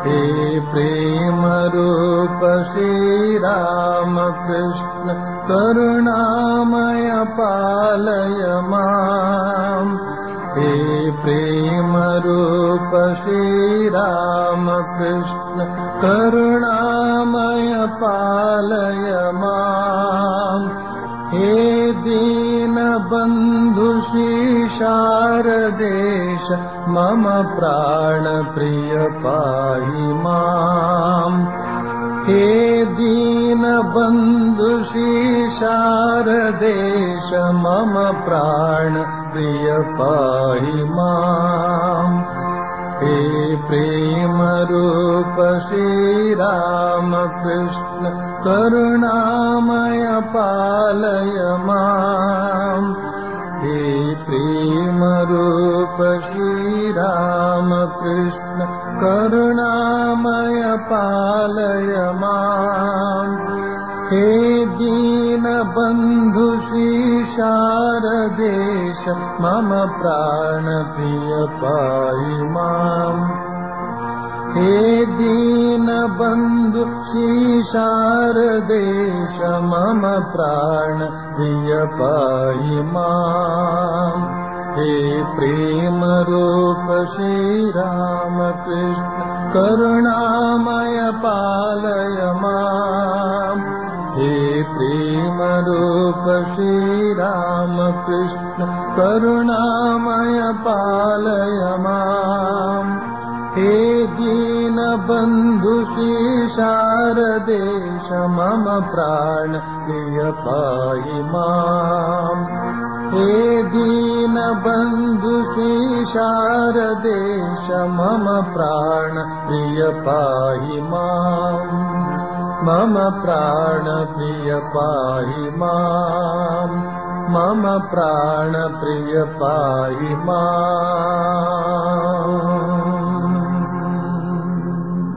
हे प्रेमरूप श्रीरामकृष्ण करुणामय पालय माम् हे प्रेमरूप श्रीरामकृष्ण करुणामय पालय माम् हे दीनबन्धु शारदेश मम प्राणप्रिय पाहि माम् हे दीनबन्धु शारदेश मम प्राणप्रिय पाहि माम् हे प्रेमरूप श्रीरामकृष्ण करुणामय पालय माम् हे प्रेमरूप श्रीरामकृष्ण करुणामय पालय माम् हे दीनबन्धु शारदेश मम प्राणप्रिय पाहि माम् हे दीनबन्धु शारदेश मम प्राणप्रिय पाहि माम् हे प्रेमरूप श्रीरामकृष्ण करुणामय पालय माम् हे प्रेमरूप श्रीरामकृष्ण करुणामय पालय माम् हे दीनबन्धु शारदेश मम प्राण प्रिय पाहि माम् हे दीनबन्धु शारदेश मम प्राण प्रिय पाहि माम् मम प्राणप्रिय पाहि माम् मम प्राणप्रिय पाहि माम्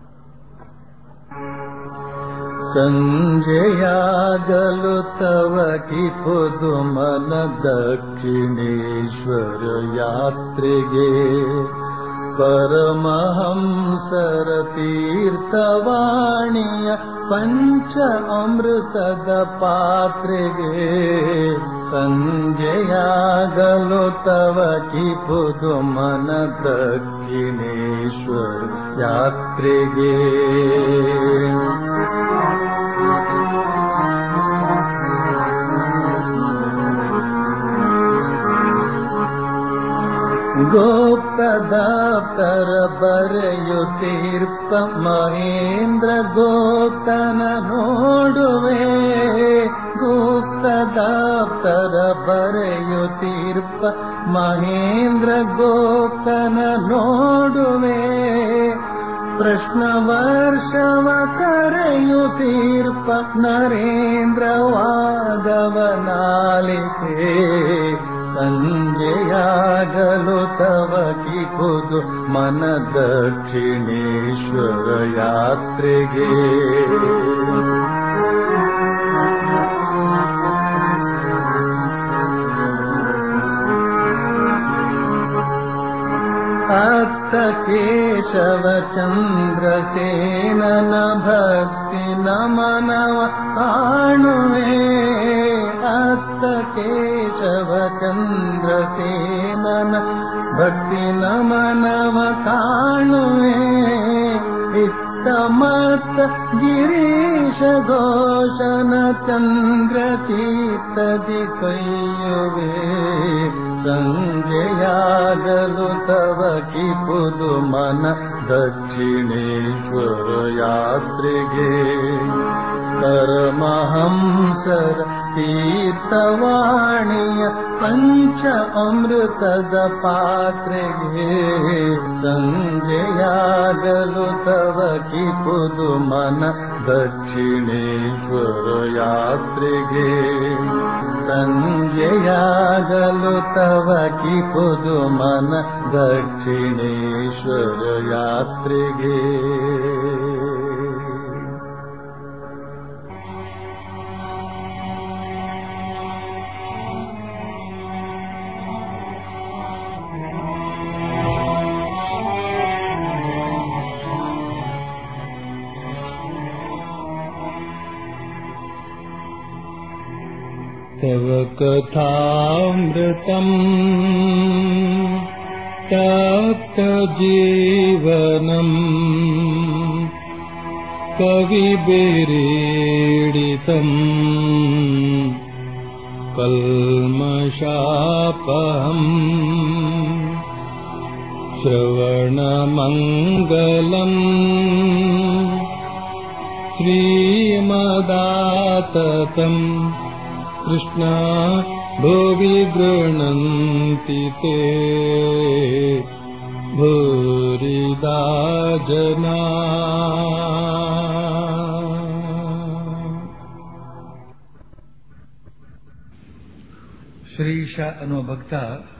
सञ्जयागलु तव कि पुदुमन दक्षिणेश्वर यात्रिगे परमहंसर तीर्थवाणीय पञ्च अमृतद पात्रिगे सञ्जयागलो तव कि पुदुमन दक्षिणेश्वर यात्रिगे गोप्तदाप्तर बರೆಯುತ್ತೀರ್ಪ ಮಹೇಂದ್ರ ಗೋಪ್ತನ ನೋಡುವೆ ಗುಪ್ತದಾಪ್ತರ ಬರೆಯುತ್ತೀರ್ಪ ಮಹೇಂದ್ರ ಗೋಪ್ತನ ನೋಡುವೆ ಪ್ರಶ್ನ ವರ್ಷವ ಕರೆಯುತ್ತೀರ್ಪ ನರೇಂದ್ರ ವಾದವನಾಲಿಕೆ ಸಂಜೆಯಾಗಲು ತವ ಕಿಪುದು ಮನ ದಕ್ಷಿಣೇಶ್ವರ ಯಾತ್ರೆಗೆ ಅತ್ತ ಕೇಶವ ಚಂದ್ರಸೇನನ ಭಕ್ತಿ ನಮನವ ಕಾಣುವೆ ಅತ್ತ ಕೇಶವ ಚಂದ್ರಸೇನನ ಭಕ್ತಿ ನಮನವ ಕಾಣುವೆ ಇತ್ತ ಮತ್ತ ಗಿರೀಶ ಘೋಷನ ಚಂದ್ರ ಚೀತದಿ ಕೈಯುವೆ ಸಂಜೆಯಾಗಲು ತವ ಕಿಪುದು ಮನ ದಕ್ಷಿಣೇಶ್ವರ ಯಾತ್ರೆಗೆ ಪರಮಹಂಸರ ತೀರ್ಥವಾಣಿಯ ಪಂಚ ಅಮೃತದ ಪಾತ್ರೆಗೆ ಸಂಜೆಯಾಗಲು ತವ ಕಿಪುದು ಮನ ದಕ್ಷಿಣೇಶ್ವರ ಯಾತ್ರೆಗೆ ಸಂಜೆಯಾಗಲು ತವ ಕಿಪುದು ಮನ ದಕ್ಷಿಣೇಶ್ವರ ಯಾತ್ರೆಗೆ तव कथामृतम् तप्तजीवनम् कविभिरीडितम् कल्मषापहम् श्रवणमङ्गलम् श्रीमदाततम् कृष्णा भुवि गृह्णन्ति ते भूरिदा जना ಶ್ರೀಶ ಅನ್ನುವ ಭಕ್ತ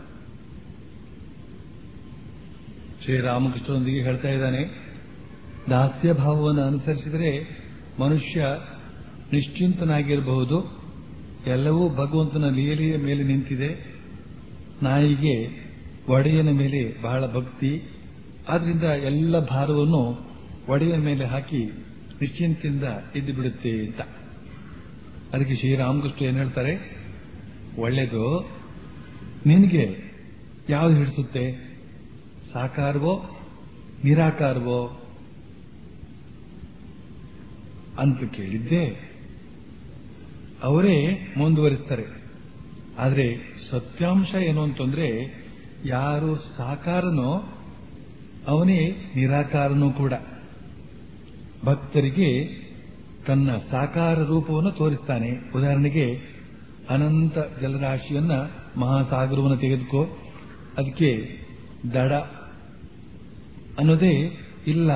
ಶ್ರೀರಾಮಕೃಷ್ಣನೊಂದಿಗೆ ಹೇಳ್ತಾ ಇದ್ದಾನೆ ದಾಸ್ಯ ಭಾವವನ್ನು ಅನುಸರಿಸಿದರೆ ಮನುಷ್ಯ ನಿಶ್ಚಿಂತನಾಗಿರಬಹುದು ಎಲ್ಲವೂ ಭಗವಂತನ ಲೀಲೆಯ ಮೇಲೆ ನಿಂತಿದೆ ನಾಯಿಗೆ ಒಡೆಯನ ಮೇಲೆ ಬಹಳ ಭಕ್ತಿ ಆದ್ರಿಂದ ಎಲ್ಲ ಭಾರವನ್ನು ಒಡೆಯನ ಮೇಲೆ ಹಾಕಿ ನಿಶ್ಚಿಂತೆಯಿಂದ ಇದ್ದು ಬಿಡುತ್ತೆ ಅಂತ ಅದಕ್ಕೆ ಶ್ರೀರಾಮಕೃಷ್ಣ ಏನ್ ಹೇಳ್ತಾರೆ ಒಳ್ಳೆಯದು ನಿನಗೆ ಯಾವುದು ಹಿಡಿಸುತ್ತೆ ಸಾಕಾರವೋ ನಿರಾಕಾರವೋ ಅಂತ ಕೇಳಿದ್ದೆ ಅವರೇ ಮುಂದುವರಿಸ್ತಾರೆ ಆದರೆ ಸತ್ಯಾಂಶ ಏನು ಅಂತಂದ್ರೆ ಯಾರು ಸಾಕಾರನೋ ಅವನೇ ನಿರಾಕಾರನೂ ಕೂಡ ಭಕ್ತರಿಗೆ ತನ್ನ ಸಾಕಾರ ರೂಪವನ್ನು ತೋರಿಸ್ತಾನೆ ಉದಾಹರಣೆಗೆ ಅನಂತ ಜಲರಾಶಿಯನ್ನ ಮಹಾಸಾಗರವನ್ನು ತೆಗೆದುಕೋ ಅದಕ್ಕೆ ದಡ ಅನ್ನೋದೇ ಇಲ್ಲ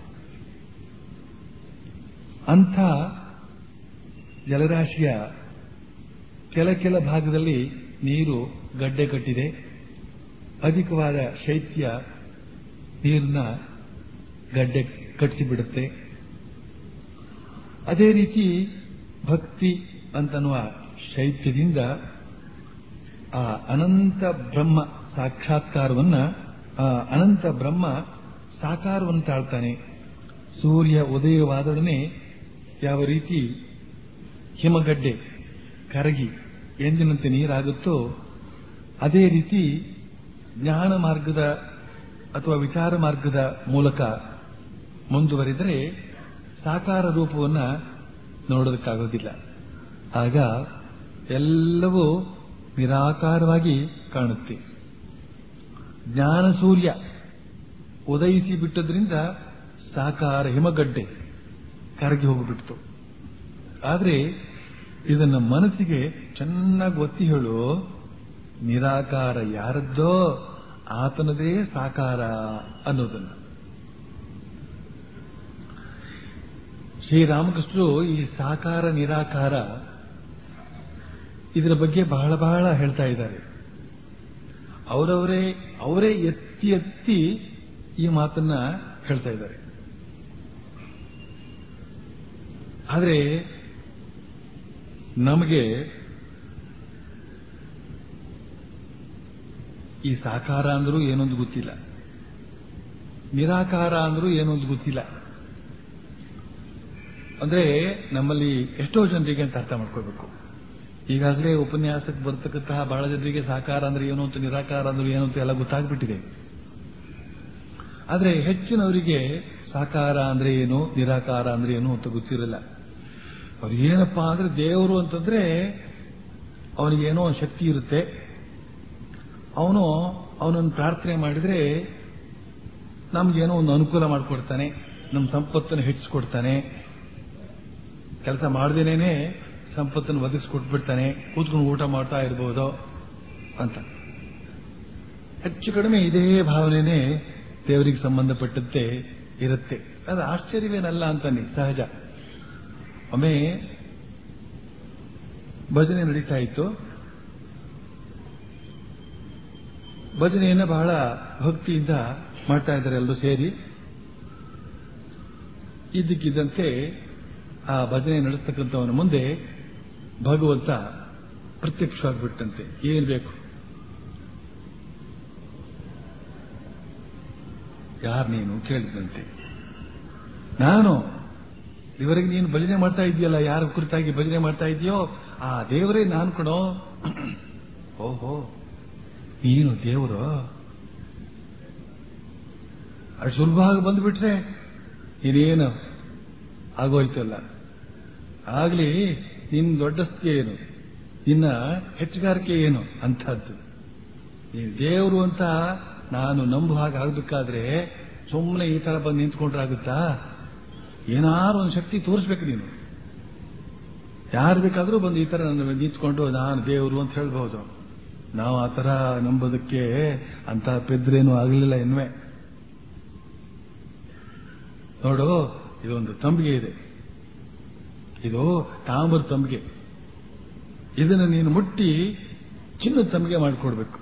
ಅಂಥ ಜಲರಾಶಿಯ ಕೆಲ ಕೆಲ ಭಾಗದಲ್ಲಿ ನೀರು ಗಡ್ಡೆ ಕಟ್ಟಿದೆ ಅಧಿಕವಾದ ಶೈತ್ಯ ನೀರನ್ನ ಗಡ್ಡೆ ಕಟ್ಟಿಸಿಬಿಡುತ್ತೆ ಅದೇ ರೀತಿ ಭಕ್ತಿ ಅಂತನ್ನುವ ಶೈತ್ಯದಿಂದ ಆ ಅನಂತ ಬ್ರಹ್ಮ ಸಾಕ್ಷಾತ್ಕಾರವನ್ನ ಆ ಅನಂತ ಬ್ರಹ್ಮ ಸಾಕಾರವನ್ನು ತಾಳ್ತಾನೆ ಸೂರ್ಯ ಉದಯವಾದೊಡನೆ ಯಾವ ರೀತಿ ಹಿಮಗಡ್ಡೆ ಕರಗಿ ಎಂದಿನಂತೆ ನೀರಾಗುತ್ತೋ ಅದೇ ರೀತಿ ಜ್ಞಾನ ಮಾರ್ಗದ ಅಥವಾ ವಿಚಾರ ಮಾರ್ಗದ ಮೂಲಕ ಮುಂದುವರಿದರೆ ಸಾಕಾರ ರೂಪವನ್ನ ನೋಡೋದಕ್ಕಾಗೋದಿಲ್ಲ ಆಗ ಎಲ್ಲವೂ ನಿರಾಕಾರವಾಗಿ ಕಾಣುತ್ತೆ ಜ್ಞಾನ ಸೂರ್ಯ ಉದಯಿಸಿ ಬಿಟ್ಟದ್ರಿಂದ ಸಾಕಾರ ಹಿಮಗಡ್ಡೆ ಕರಗಿ ಹೋಗಿಬಿಡ್ತು ಆದರೆ ಇದನ್ನ ಮನಸ್ಸಿಗೆ ಚೆನ್ನಾಗಿ ಒತ್ತಿ ಹೇಳು ನಿರಾಕಾರ ಯಾರದ್ದೋ ಆತನದೇ ಸಾಕಾರ ಅನ್ನೋದನ್ನ ಶ್ರೀರಾಮಕೃಷ್ಣರು ಈ ಸಾಕಾರ ನಿರಾಕಾರ ಇದರ ಬಗ್ಗೆ ಬಹಳ ಬಹಳ ಹೇಳ್ತಾ ಇದ್ದಾರೆ ಅವರವರೇ ಅವರೇ ಎತ್ತಿ ಎತ್ತಿ ಈ ಮಾತನ್ನ ಹೇಳ್ತಾ ಇದ್ದಾರೆ ಆದರೆ ನಮಗೆ ಈ ಸಾಕಾರ ಅಂದ್ರೂ ಏನೊಂದು ಗೊತ್ತಿಲ್ಲ ನಿರಾಕಾರ ಅಂದ್ರೂ ಏನೊಂದು ಗೊತ್ತಿಲ್ಲ ಅಂದ್ರೆ ನಮ್ಮಲ್ಲಿ ಎಷ್ಟೋ ಜನರಿಗೆ ಅಂತ ಅರ್ಥ ಮಾಡ್ಕೋಬೇಕು ಈಗಾಗಲೇ ಉಪನ್ಯಾಸಕ್ಕೆ ಬರ್ತಕ್ಕಂತಹ ಬಹಳ ಜನರಿಗೆ ಸಾಕಾರ ಅಂದ್ರೆ ಏನು ಅಂತ ನಿರಾಕಾರ ಅಂದ್ರೆ ಏನು ಅಂತ ಎಲ್ಲ ಗೊತ್ತಾಗ್ಬಿಟ್ಟಿದೆ ಆದ್ರೆ ಹೆಚ್ಚಿನವರಿಗೆ ಸಾಕಾರ ಅಂದ್ರೆ ಏನು ನಿರಾಕಾರ ಅಂದ್ರೆ ಏನು ಅಂತ ಗೊತ್ತಿರಲ್ಲ ಅವ್ರು ಏನಪ್ಪಾ ಅಂದ್ರೆ ದೇವರು ಅಂತಂದ್ರೆ ಅವನಿಗೇನೋ ಒಂದು ಶಕ್ತಿ ಇರುತ್ತೆ ಅವನು ಅವನನ್ನು ಪ್ರಾರ್ಥನೆ ಮಾಡಿದ್ರೆ ನಮ್ಗೇನೋ ಒಂದು ಅನುಕೂಲ ಮಾಡಿಕೊಡ್ತಾನೆ ನಮ್ಮ ಸಂಪತ್ತನ್ನು ಹೆಚ್ಚಿಸ್ಕೊಡ್ತಾನೆ ಕೆಲಸ ಮಾಡ್ದೇನೇನೆ ಸಂಪತ್ತನ್ನು ಒದಗಿಸ್ಕೊಟ್ಬಿಡ್ತಾನೆ ಕೂತ್ಕೊಂಡು ಊಟ ಮಾಡ್ತಾ ಇರಬಹುದು ಅಂತ ಹೆಚ್ಚು ಕಡಿಮೆ ಇದೇ ಭಾವನೆನೇ ದೇವರಿಗೆ ಸಂಬಂಧಪಟ್ಟಂತೆ ಇರುತ್ತೆ ಅದು ಆಶ್ಚರ್ಯವೇನಲ್ಲ ಅಂತಾನೆ ಸಹಜ ಒಮ್ಮೆ ಭಜನೆ ನಡೀತಾ ಇತ್ತು ಭಜನೆಯನ್ನ ಬಹಳ ಭಕ್ತಿಯಿಂದ ಮಾಡ್ತಾ ಇದ್ದಾರೆ ಎಲ್ಲರೂ ಸೇರಿ ಇದ್ದಕ್ಕಿದ್ದಂತೆ ಆ ಭಜನೆ ನಡೆಸ್ತಕ್ಕಂಥವನ ಮುಂದೆ ಭಗವಂತ ಪ್ರತ್ಯಕ್ಷವಾಗಿಬಿಟ್ಟಂತೆ ಏನ್ ಬೇಕು ಯಾರು ನೀನು ಕೇಳಿದಂತೆ ನಾನು ಇವರಿಗೆ ನೀನು ಭಜನೆ ಮಾಡ್ತಾ ಇದೆಯಲ್ಲ ಯಾರ ಕುರಿತಾಗಿ ಭಜನೆ ಮಾಡ್ತಾ ಇದೆಯೋ ಆ ದೇವರೇ ನಾನು ಕಣೋ ಓಹೋ ನೀನು ದೇವರು ಅಷ್ಟು ಸುಲಭವಾಗಿ ಬಂದ್ಬಿಟ್ರೆ ಇನ್ನೇನು ಆಗೋಯ್ತಲ್ಲ ಆಗ್ಲಿ ನಿನ್ ದೊಡ್ಡಸ್ತಿಗೆ ಏನು ನಿನ್ನ ಹೆಚ್ಚುಗಾರಿಕೆ ಏನು ಅಂಥದ್ದು ನೀನು ದೇವರು ಅಂತ ನಾನು ನಂಬುವ ಹಾಗೆ ಆಗ್ಬೇಕಾದ್ರೆ ಸುಮ್ಮನೆ ಈ ತರ ಬಂದು ನಿಂತ್ಕೊಂಡ್ರೆ ಆಗುತ್ತಾ ಏನಾರು ಒಂದು ಶಕ್ತಿ ತೋರಿಸ್ಬೇಕು ನೀನು ಯಾರು ಬೇಕಾದ್ರೂ ಬಂದು ಈ ತರ ನನ್ನ ನಿಂತ್ಕೊಂಡು ನಾನು ದೇವರು ಅಂತ ಹೇಳ್ಬಹುದು ನಾವು ಆ ತರ ನಂಬೋದಕ್ಕೆ ಅಂತ ಪೆದ್ರೇನು ಆಗಲಿಲ್ಲ ಎನ್ವೆ ನೋಡು ಇದೊಂದು ತಂಬಿಗೆ ಇದೆ ಇದು ತಾಮ್ರ ತಂಬಿಗೆ ಇದನ್ನು ನೀನು ಮುಟ್ಟಿ ಚಿನ್ನದ ತಂಬಿಗೆ ಮಾಡಿಕೊಡ್ಬೇಕು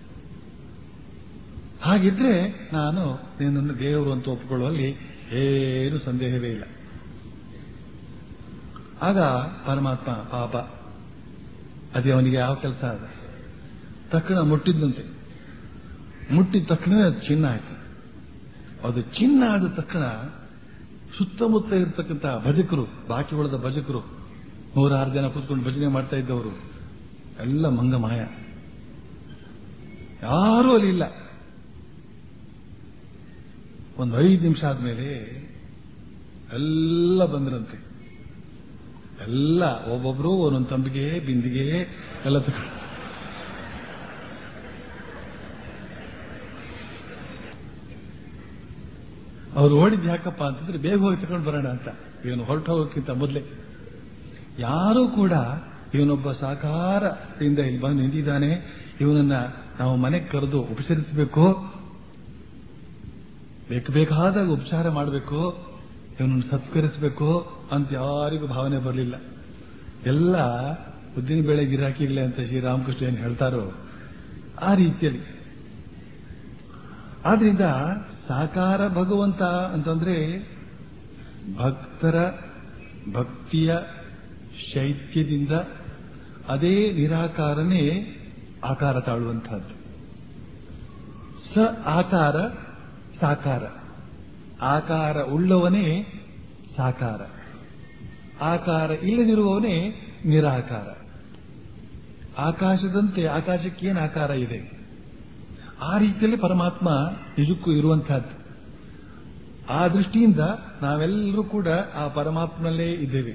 ಹಾಗಿದ್ರೆ ನಾನು ನಿನ್ನನ್ನು ದೇವರು ಅಂತ ಒಪ್ಪಿಕೊಳ್ಳುವಲ್ಲಿ ಏನು ಸಂದೇಹವೇ ಇಲ್ಲ ಆಗ ಪರಮಾತ್ಮ ಪಾಪ ಅದೇ ಅವನಿಗೆ ಯಾವ ಕೆಲಸ ಅದ ತಕ್ಷಣ ಮುಟ್ಟಿದ್ದಂತೆ ಮುಟ್ಟಿದ ತಕ್ಷಣ ಅದು ಚಿನ್ನ ಆಯ್ತು ಅದು ಚಿನ್ನ ಆದ ತಕ್ಷಣ ಸುತ್ತಮುತ್ತ ಇರತಕ್ಕಂಥ ಭಜಕರು ಬಾಕಿ ಉಳಿದ ಭಜಕರು ನೂರಾರು ಜನ ಕೂತ್ಕೊಂಡು ಭಜನೆ ಮಾಡ್ತಾ ಇದ್ದವರು ಎಲ್ಲ ಮಂಗಮಾಯ ಯಾರೂ ಅಲ್ಲಿ ಇಲ್ಲ ಒಂದು ಐದು ನಿಮಿಷ ಆದ್ಮೇಲೆ ಎಲ್ಲ ಬಂದ್ರಂತೆ ಎಲ್ಲ ಒಬ್ಬೊಬ್ರು ಒಂದೊಂದು ತಂಬಿಗೆ ಬಿಂದಿಗೆ ಎಲ್ಲ ತಗೊಂಡು ಅವ್ರು ಓಡಿದ್ ಯಾಕಪ್ಪ ಅಂತಂದ್ರೆ ಬೇಗ ಹೋಗಿ ತಗೊಂಡು ಬರೋಣ ಅಂತ ಇವನು ಹೊರಟು ಹೋಗೋಕ್ಕಿಂತ ಮೊದಲೇ ಯಾರೂ ಕೂಡ ಇವನೊಬ್ಬ ಸಾಕಾರದಿಂದ ಇಲ್ಲಿ ಬಂದು ನಿಂತಿದ್ದಾನೆ ಇವನನ್ನ ನಾವು ಮನೆಗೆ ಕರೆದು ಉಪಚರಿಸಬೇಕು ಬೇಕು ಬೇಕಾದಾಗ ಉಪಚಾರ ಮಾಡಬೇಕು ಇವನನ್ನು ಸತ್ಕರಿಸಬೇಕು ಅಂತ ಯಾರಿಗೂ ಭಾವನೆ ಬರಲಿಲ್ಲ ಎಲ್ಲ ಉದ್ದಿನ ಬೇಳೆ ಗಿರಾಕಿಗಳೇ ಅಂತ ಶ್ರೀರಾಮಕೃಷ್ಣ ಏನು ಹೇಳ್ತಾರೋ ಆ ರೀತಿಯಲ್ಲಿ ಆದ್ರಿಂದ ಸಾಕಾರ ಭಗವಂತ ಅಂತಂದ್ರೆ ಭಕ್ತರ ಭಕ್ತಿಯ ಶೈತ್ಯದಿಂದ ಅದೇ ನಿರಾಕಾರನೇ ಆಕಾರ ತಾಳುವಂತಹದ್ದು ಸ ಆಕಾರ ಸಾಕಾರ ಆಕಾರ ಉಳ್ಳವನೇ ಸಾಕಾರ ಆಕಾರ ಇಲ್ಲದಿರುವವನೇ ನಿರಾಕಾರ ಆಕಾಶದಂತೆ ಆಕಾಶಕ್ಕೇನು ಆಕಾರ ಇದೆ ಆ ರೀತಿಯಲ್ಲಿ ಪರಮಾತ್ಮ ನಿಜಕ್ಕೂ ಇರುವಂತಹದ್ದು ಆ ದೃಷ್ಟಿಯಿಂದ ನಾವೆಲ್ಲರೂ ಕೂಡ ಆ ಪರಮಾತ್ಮನಲ್ಲೇ ಇದ್ದೇವೆ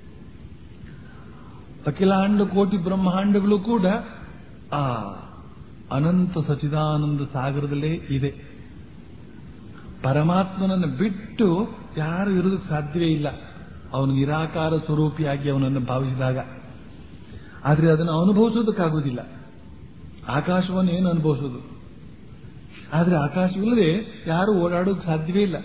ಅಖಿಲಾಂಡ ಕೋಟಿ ಬ್ರಹ್ಮಾಂಡಗಳು ಕೂಡ ಆ ಅನಂತ ಸಚಿದಾನಂದ ಸಾಗರದಲ್ಲೇ ಇದೆ ಪರಮಾತ್ಮನನ್ನು ಬಿಟ್ಟು ಯಾರು ಇರೋದಕ್ಕೆ ಸಾಧ್ಯವೇ ಇಲ್ಲ ಅವನು ನಿರಾಕಾರ ಸ್ವರೂಪಿಯಾಗಿ ಅವನನ್ನು ಭಾವಿಸಿದಾಗ ಆದರೆ ಅದನ್ನು ಅನುಭವಿಸೋದಕ್ಕಾಗುವುದಿಲ್ಲ ಆಕಾಶವನ್ನು ಏನು ಅನುಭವಿಸೋದು ಆದರೆ ಆಕಾಶವಿಲ್ಲದೆ ಯಾರು ಓಡಾಡೋಕೆ ಸಾಧ್ಯವೇ ಇಲ್ಲ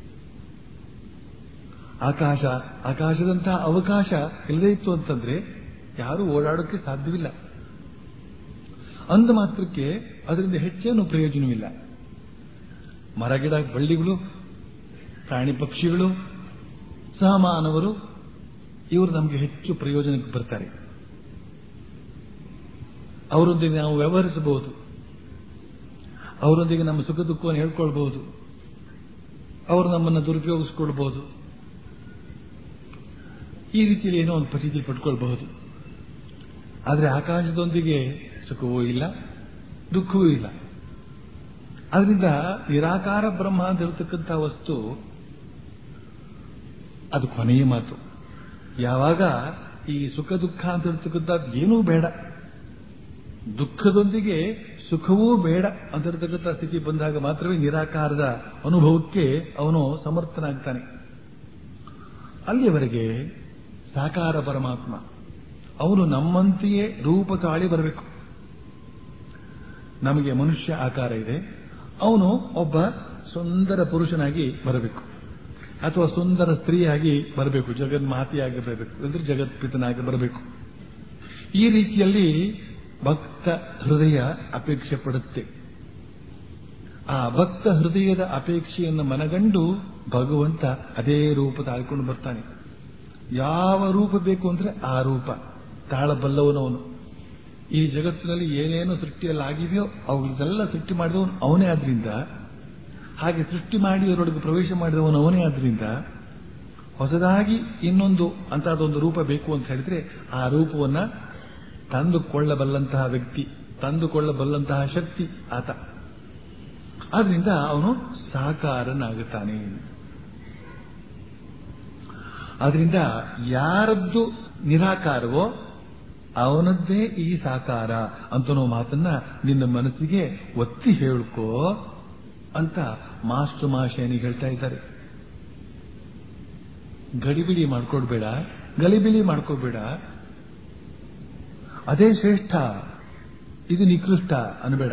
ಆಕಾಶ ಆಕಾಶದಂತಹ ಅವಕಾಶ ಇಲ್ಲದೇ ಇತ್ತು ಅಂತಂದ್ರೆ ಯಾರು ಓಡಾಡೋಕೆ ಸಾಧ್ಯವಿಲ್ಲ ಅಂದ ಮಾತ್ರಕ್ಕೆ ಅದರಿಂದ ಹೆಚ್ಚೇನು ಪ್ರಯೋಜನವಿಲ್ಲ ಮರಗಿಡ ಬಳ್ಳಿಗಳು ಪ್ರಾಣಿ ಪಕ್ಷಿಗಳು ಸಹಮಾನವರು ಇವರು ನಮಗೆ ಹೆಚ್ಚು ಪ್ರಯೋಜನಕ್ಕೆ ಬರ್ತಾರೆ ಅವರೊಂದಿಗೆ ನಾವು ವ್ಯವಹರಿಸಬಹುದು ಅವರೊಂದಿಗೆ ನಮ್ಮ ಸುಖ ದುಃಖವನ್ನು ಹೇಳ್ಕೊಳ್ಬಹುದು ಅವರು ನಮ್ಮನ್ನು ದುರುಪಯೋಗಿಸ್ಕೊಳ್ಬಹುದು ಈ ರೀತಿಯಲ್ಲಿ ಏನೋ ಒಂದು ಪ್ರತೀತಿ ಪಡ್ಕೊಳ್ಬಹುದು ಆದರೆ ಆಕಾಶದೊಂದಿಗೆ ಸುಖವೂ ಇಲ್ಲ ದುಃಖವೂ ಇಲ್ಲ ಅದರಿಂದ ನಿರಾಕಾರ ಬ್ರಹ್ಮ ಅಂತ ಇರತಕ್ಕಂಥ ವಸ್ತು ಅದು ಕೊನೆಯ ಮಾತು ಯಾವಾಗ ಈ ಸುಖ ದುಃಖ ಅಂತ ಇರತಕ್ಕಂಥದ್ದು ಏನೂ ಬೇಡ ದುಃಖದೊಂದಿಗೆ ಸುಖವೂ ಬೇಡ ಅಂತಿರತಕ್ಕಂಥ ಸ್ಥಿತಿ ಬಂದಾಗ ಮಾತ್ರವೇ ನಿರಾಕಾರದ ಅನುಭವಕ್ಕೆ ಅವನು ಸಮರ್ಥನಾಗ್ತಾನೆ ಅಲ್ಲಿಯವರೆಗೆ ಸಾಕಾರ ಪರಮಾತ್ಮ ಅವನು ನಮ್ಮಂತೆಯೇ ರೂಪ ತಾಳಿ ಬರಬೇಕು ನಮಗೆ ಮನುಷ್ಯ ಆಕಾರ ಇದೆ ಅವನು ಒಬ್ಬ ಸುಂದರ ಪುರುಷನಾಗಿ ಬರಬೇಕು ಅಥವಾ ಸುಂದರ ಸ್ತ್ರೀಯಾಗಿ ಬರಬೇಕು ಜಗನ್ಮಾತೆಯಾಗಿ ಬರಬೇಕು ಅಂದ್ರೆ ಜಗತ್ಪಿತನಾಗಿ ಬರಬೇಕು ಈ ರೀತಿಯಲ್ಲಿ ಭಕ್ತ ಹೃದಯ ಅಪೇಕ್ಷೆ ಪಡುತ್ತೆ ಆ ಭಕ್ತ ಹೃದಯದ ಅಪೇಕ್ಷೆಯನ್ನು ಮನಗಂಡು ಭಗವಂತ ಅದೇ ರೂಪ ತಾಳ್ಕೊಂಡು ಬರ್ತಾನೆ ಯಾವ ರೂಪ ಬೇಕು ಅಂದ್ರೆ ಆ ರೂಪ ತಾಳಬಲ್ಲವನವನು ಈ ಜಗತ್ತಿನಲ್ಲಿ ಏನೇನು ಸೃಷ್ಟಿಯಲ್ಲಿ ಆಗಿದೆಯೋ ಅವುಗಳನ್ನೆಲ್ಲ ಸೃಷ್ಟಿ ಮಾಡಿದವನು ಅವನೇ ಆದ್ರಿಂದ ಹಾಗೆ ಸೃಷ್ಟಿ ಮಾಡಿ ಅವರೊಳಗೆ ಪ್ರವೇಶ ಮಾಡಿದವನು ಅವನೇ ಆದ್ರಿಂದ ಹೊಸದಾಗಿ ಇನ್ನೊಂದು ಅಂತಹದೊಂದು ರೂಪ ಬೇಕು ಅಂತ ಹೇಳಿದ್ರೆ ಆ ರೂಪವನ್ನ ತಂದುಕೊಳ್ಳಬಲ್ಲಂತಹ ವ್ಯಕ್ತಿ ತಂದುಕೊಳ್ಳಬಲ್ಲಂತಹ ಶಕ್ತಿ ಆತ ಆದ್ರಿಂದ ಅವನು ಸಾಕಾರನಾಗುತ್ತಾನೆ ಆದ್ರಿಂದ ಯಾರದ್ದು ನಿರಾಕಾರವೋ ಅವನದ್ದೇ ಈ ಸಾಕಾರ ಅಂತನೋ ಮಾತನ್ನ ನಿನ್ನ ಮನಸ್ಸಿಗೆ ಒತ್ತಿ ಹೇಳ್ಕೋ ಅಂತ ಮಾಸ್ಟರ್ ಮಾಶೇನಿಗೆ ಹೇಳ್ತಾ ಇದ್ದಾರೆ ಗಡಿಬಿಡಿ ಮಾಡ್ಕೊಡ್ಬೇಡ ಗಲಿಬಿಲಿ ಮಾಡ್ಕೋಬೇಡ ಅದೇ ಶ್ರೇಷ್ಠ ಇದು ನಿಕೃಷ್ಟ ಅನ್ಬೇಡ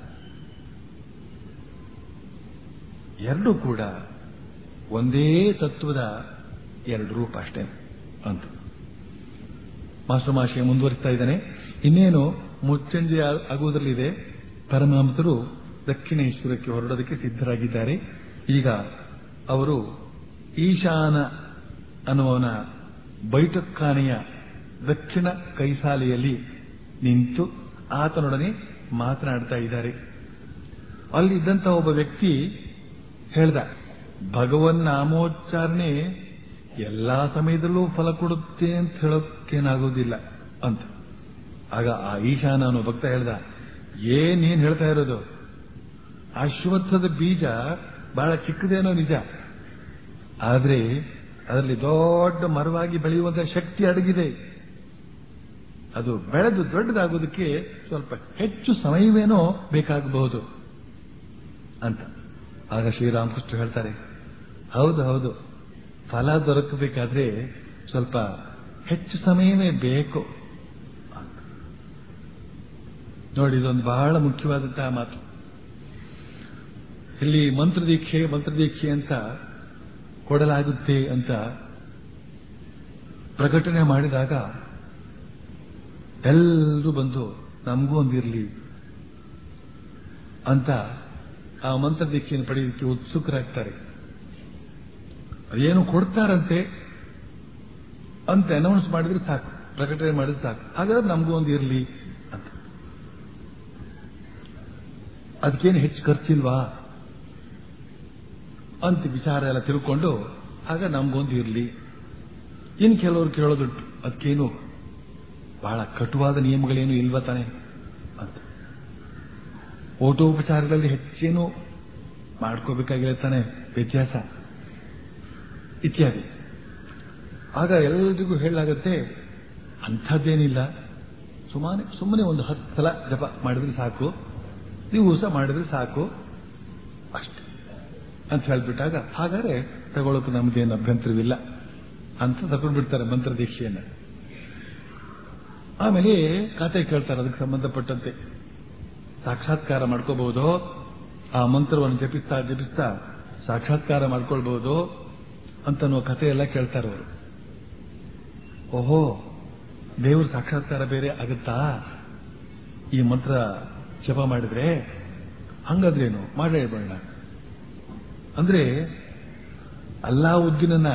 ಎರಡು ಕೂಡ ಒಂದೇ ತತ್ವದ ಎರಡು ರೂಪ ಅಷ್ಟೇ ಅಂತ ಮಾಸ್ಟರ್ ಮಾಶೆ ಮುಂದುವರಿಸ್ತಾ ಇದ್ದಾನೆ ಇನ್ನೇನು ಮುಚ್ಚಂಜೆ ಆಗುವುದರಲ್ಲಿದೆ ಪರಮಹಂಸರು ದಕ್ಷಿಣೇಶ್ವರಕ್ಕೆ ಹೊರಡೋದಕ್ಕೆ ಸಿದ್ಧರಾಗಿದ್ದಾರೆ ಈಗ ಅವರು ಈಶಾನ ಅನ್ನುವನ ಬೈಠಕ್ಖಾನೆಯ ದಕ್ಷಿಣ ಕೈಸಾಲೆಯಲ್ಲಿ ನಿಂತು ಆತನೊಡನೆ ಮಾತನಾಡ್ತಾ ಇದ್ದಾರೆ ಅಲ್ಲಿದ್ದಂಥ ಒಬ್ಬ ವ್ಯಕ್ತಿ ಹೇಳ್ದ ಭಗವನ್ ನಾಮೋಚ್ಚಾರಣೆ ಎಲ್ಲಾ ಸಮಯದಲ್ಲೂ ಫಲ ಕೊಡುತ್ತೆ ಅಂತ ಹೇಳೋಕ್ಕೇನಾಗೋದಿಲ್ಲ ಅಂತ ಆಗ ಆ ಈಶಾನ ಅನ್ನೋ ಭಕ್ತ ಹೇಳ್ದ ಏನೇನ್ ಹೇಳ್ತಾ ಇರೋದು ಅಶ್ವತ್ಥದ ಬೀಜ ಬಹಳ ಚಿಕ್ಕದೇನೋ ನಿಜ ಆದ್ರೆ ಅದರಲ್ಲಿ ದೊಡ್ಡ ಮರವಾಗಿ ಬೆಳೆಯುವಂತಹ ಶಕ್ತಿ ಅಡಗಿದೆ ಅದು ಬೆಳೆದು ದೊಡ್ಡದಾಗೋದಕ್ಕೆ ಸ್ವಲ್ಪ ಹೆಚ್ಚು ಸಮಯವೇನೋ ಬೇಕಾಗಬಹುದು ಅಂತ ಆಗ ಶ್ರೀರಾಮಕೃಷ್ಣ ಹೇಳ್ತಾರೆ ಹೌದು ಹೌದು ಫಲ ದೊರಕಬೇಕಾದ್ರೆ ಸ್ವಲ್ಪ ಹೆಚ್ಚು ಸಮಯವೇ ಬೇಕು ಅಂತ. ನೋಡಿ ಇದೊಂದು ಬಹಳ ಮುಖ್ಯವಾದಂತಹ ಮಾತು ಇಲ್ಲಿ ಮಂತ್ರದೀಕ್ಷೆ ಮಂತ್ರದೀಕ್ಷೆ ಅಂತ ಕೊಡಲಾಗುತ್ತೆ ಅಂತ ಪ್ರಕಟಣೆ ಮಾಡಿದಾಗ ಎಲ್ಲರೂ ಬಂದು ನಮಗೂ ಒಂದಿರಲಿ ಅಂತ ಆ ಮಂತ್ರದೀಕ್ಷೆಯನ್ನು ಪಡೆಯೋದಕ್ಕೆ ಉತ್ಸುಕರಾಗ್ತಾರೆ ಅದೇನು ಕೊಡ್ತಾರಂತೆ ಅಂತ ಅನೌನ್ಸ್ ಮಾಡಿದ್ರೆ ಸಾಕು ಪ್ರಕಟಣೆ ಮಾಡಿದ್ರೆ ಸಾಕು ಹಾಗಾದ್ರೆ ನಮಗೂ ಒಂದು ಇರಲಿ ಅಂತ ಅದಕ್ಕೇನು ಹೆಚ್ಚು ಖರ್ಚಿಲ್ವಾ ಅಂತ ವಿಚಾರ ಎಲ್ಲ ತಿಳ್ಕೊಂಡು ಆಗ ನಮಗೊಂದು ಇರಲಿ ಇನ್ನು ಕೆಲವರು ಕೇಳೋದುಂಟು ಅದಕ್ಕೇನು ಬಹಳ ಕಟುವಾದ ನಿಯಮಗಳೇನು ಇಲ್ವ ತಾನೆ ಅಂತ ಓಟೋಪಚಾರಗಳಲ್ಲಿ ಹೆಚ್ಚೇನು ಮಾಡ್ಕೋಬೇಕಾಗಿಲ್ಲ ತಾನೆ ವ್ಯತ್ಯಾಸ ಇತ್ಯಾದಿ ಆಗ ಎಲ್ಲರಿಗೂ ಹೇಳಲಾಗತ್ತೆ ಅಂಥದ್ದೇನಿಲ್ಲ ಸುಮಾನೆ ಸುಮ್ಮನೆ ಒಂದು ಹತ್ತು ಸಲ ಜಪ ಮಾಡಿದ್ರೆ ಸಾಕು ದಿವಸ ಮಾಡಿದ್ರೆ ಸಾಕು ಅಷ್ಟೆ ಅಂತ ಹೇಳ್ಬಿಟ್ಟಾಗ ಹಾಗಾದ್ರೆ ತಗೊಳ್ಳೋಕೆ ನಮ್ದೇನು ಅಭ್ಯಂತರವಿಲ್ಲ ಅಂತ ತಗೊಂಡ್ಬಿಡ್ತಾರೆ ಮಂತ್ರ ದೀಕ್ಷೆಯನ್ನ ಆಮೇಲೆ ಕತೆ ಕೇಳ್ತಾರೆ ಅದಕ್ಕೆ ಸಂಬಂಧಪಟ್ಟಂತೆ ಸಾಕ್ಷಾತ್ಕಾರ ಮಾಡ್ಕೋಬಹುದು ಆ ಮಂತ್ರವನ್ನು ಜಪಿಸ್ತಾ ಜಪಿಸ್ತಾ ಸಾಕ್ಷಾತ್ಕಾರ ಮಾಡ್ಕೊಳ್ಬಹುದು ಅಂತನೋ ಕಥೆ ಎಲ್ಲ ಕೇಳ್ತಾರೆ ಅವರು ಓಹೋ ದೇವ್ರ ಸಾಕ್ಷಾತ್ಕಾರ ಬೇರೆ ಆಗುತ್ತಾ ಈ ಮಂತ್ರ ಜಪ ಮಾಡಿದ್ರೆ ಹಂಗಾದ್ರೇನು ಮಾಡೇ ಬೇಡ ಅಂದ್ರೆ ಅಲ್ಲಾವುದ್ದೀನನ್ನ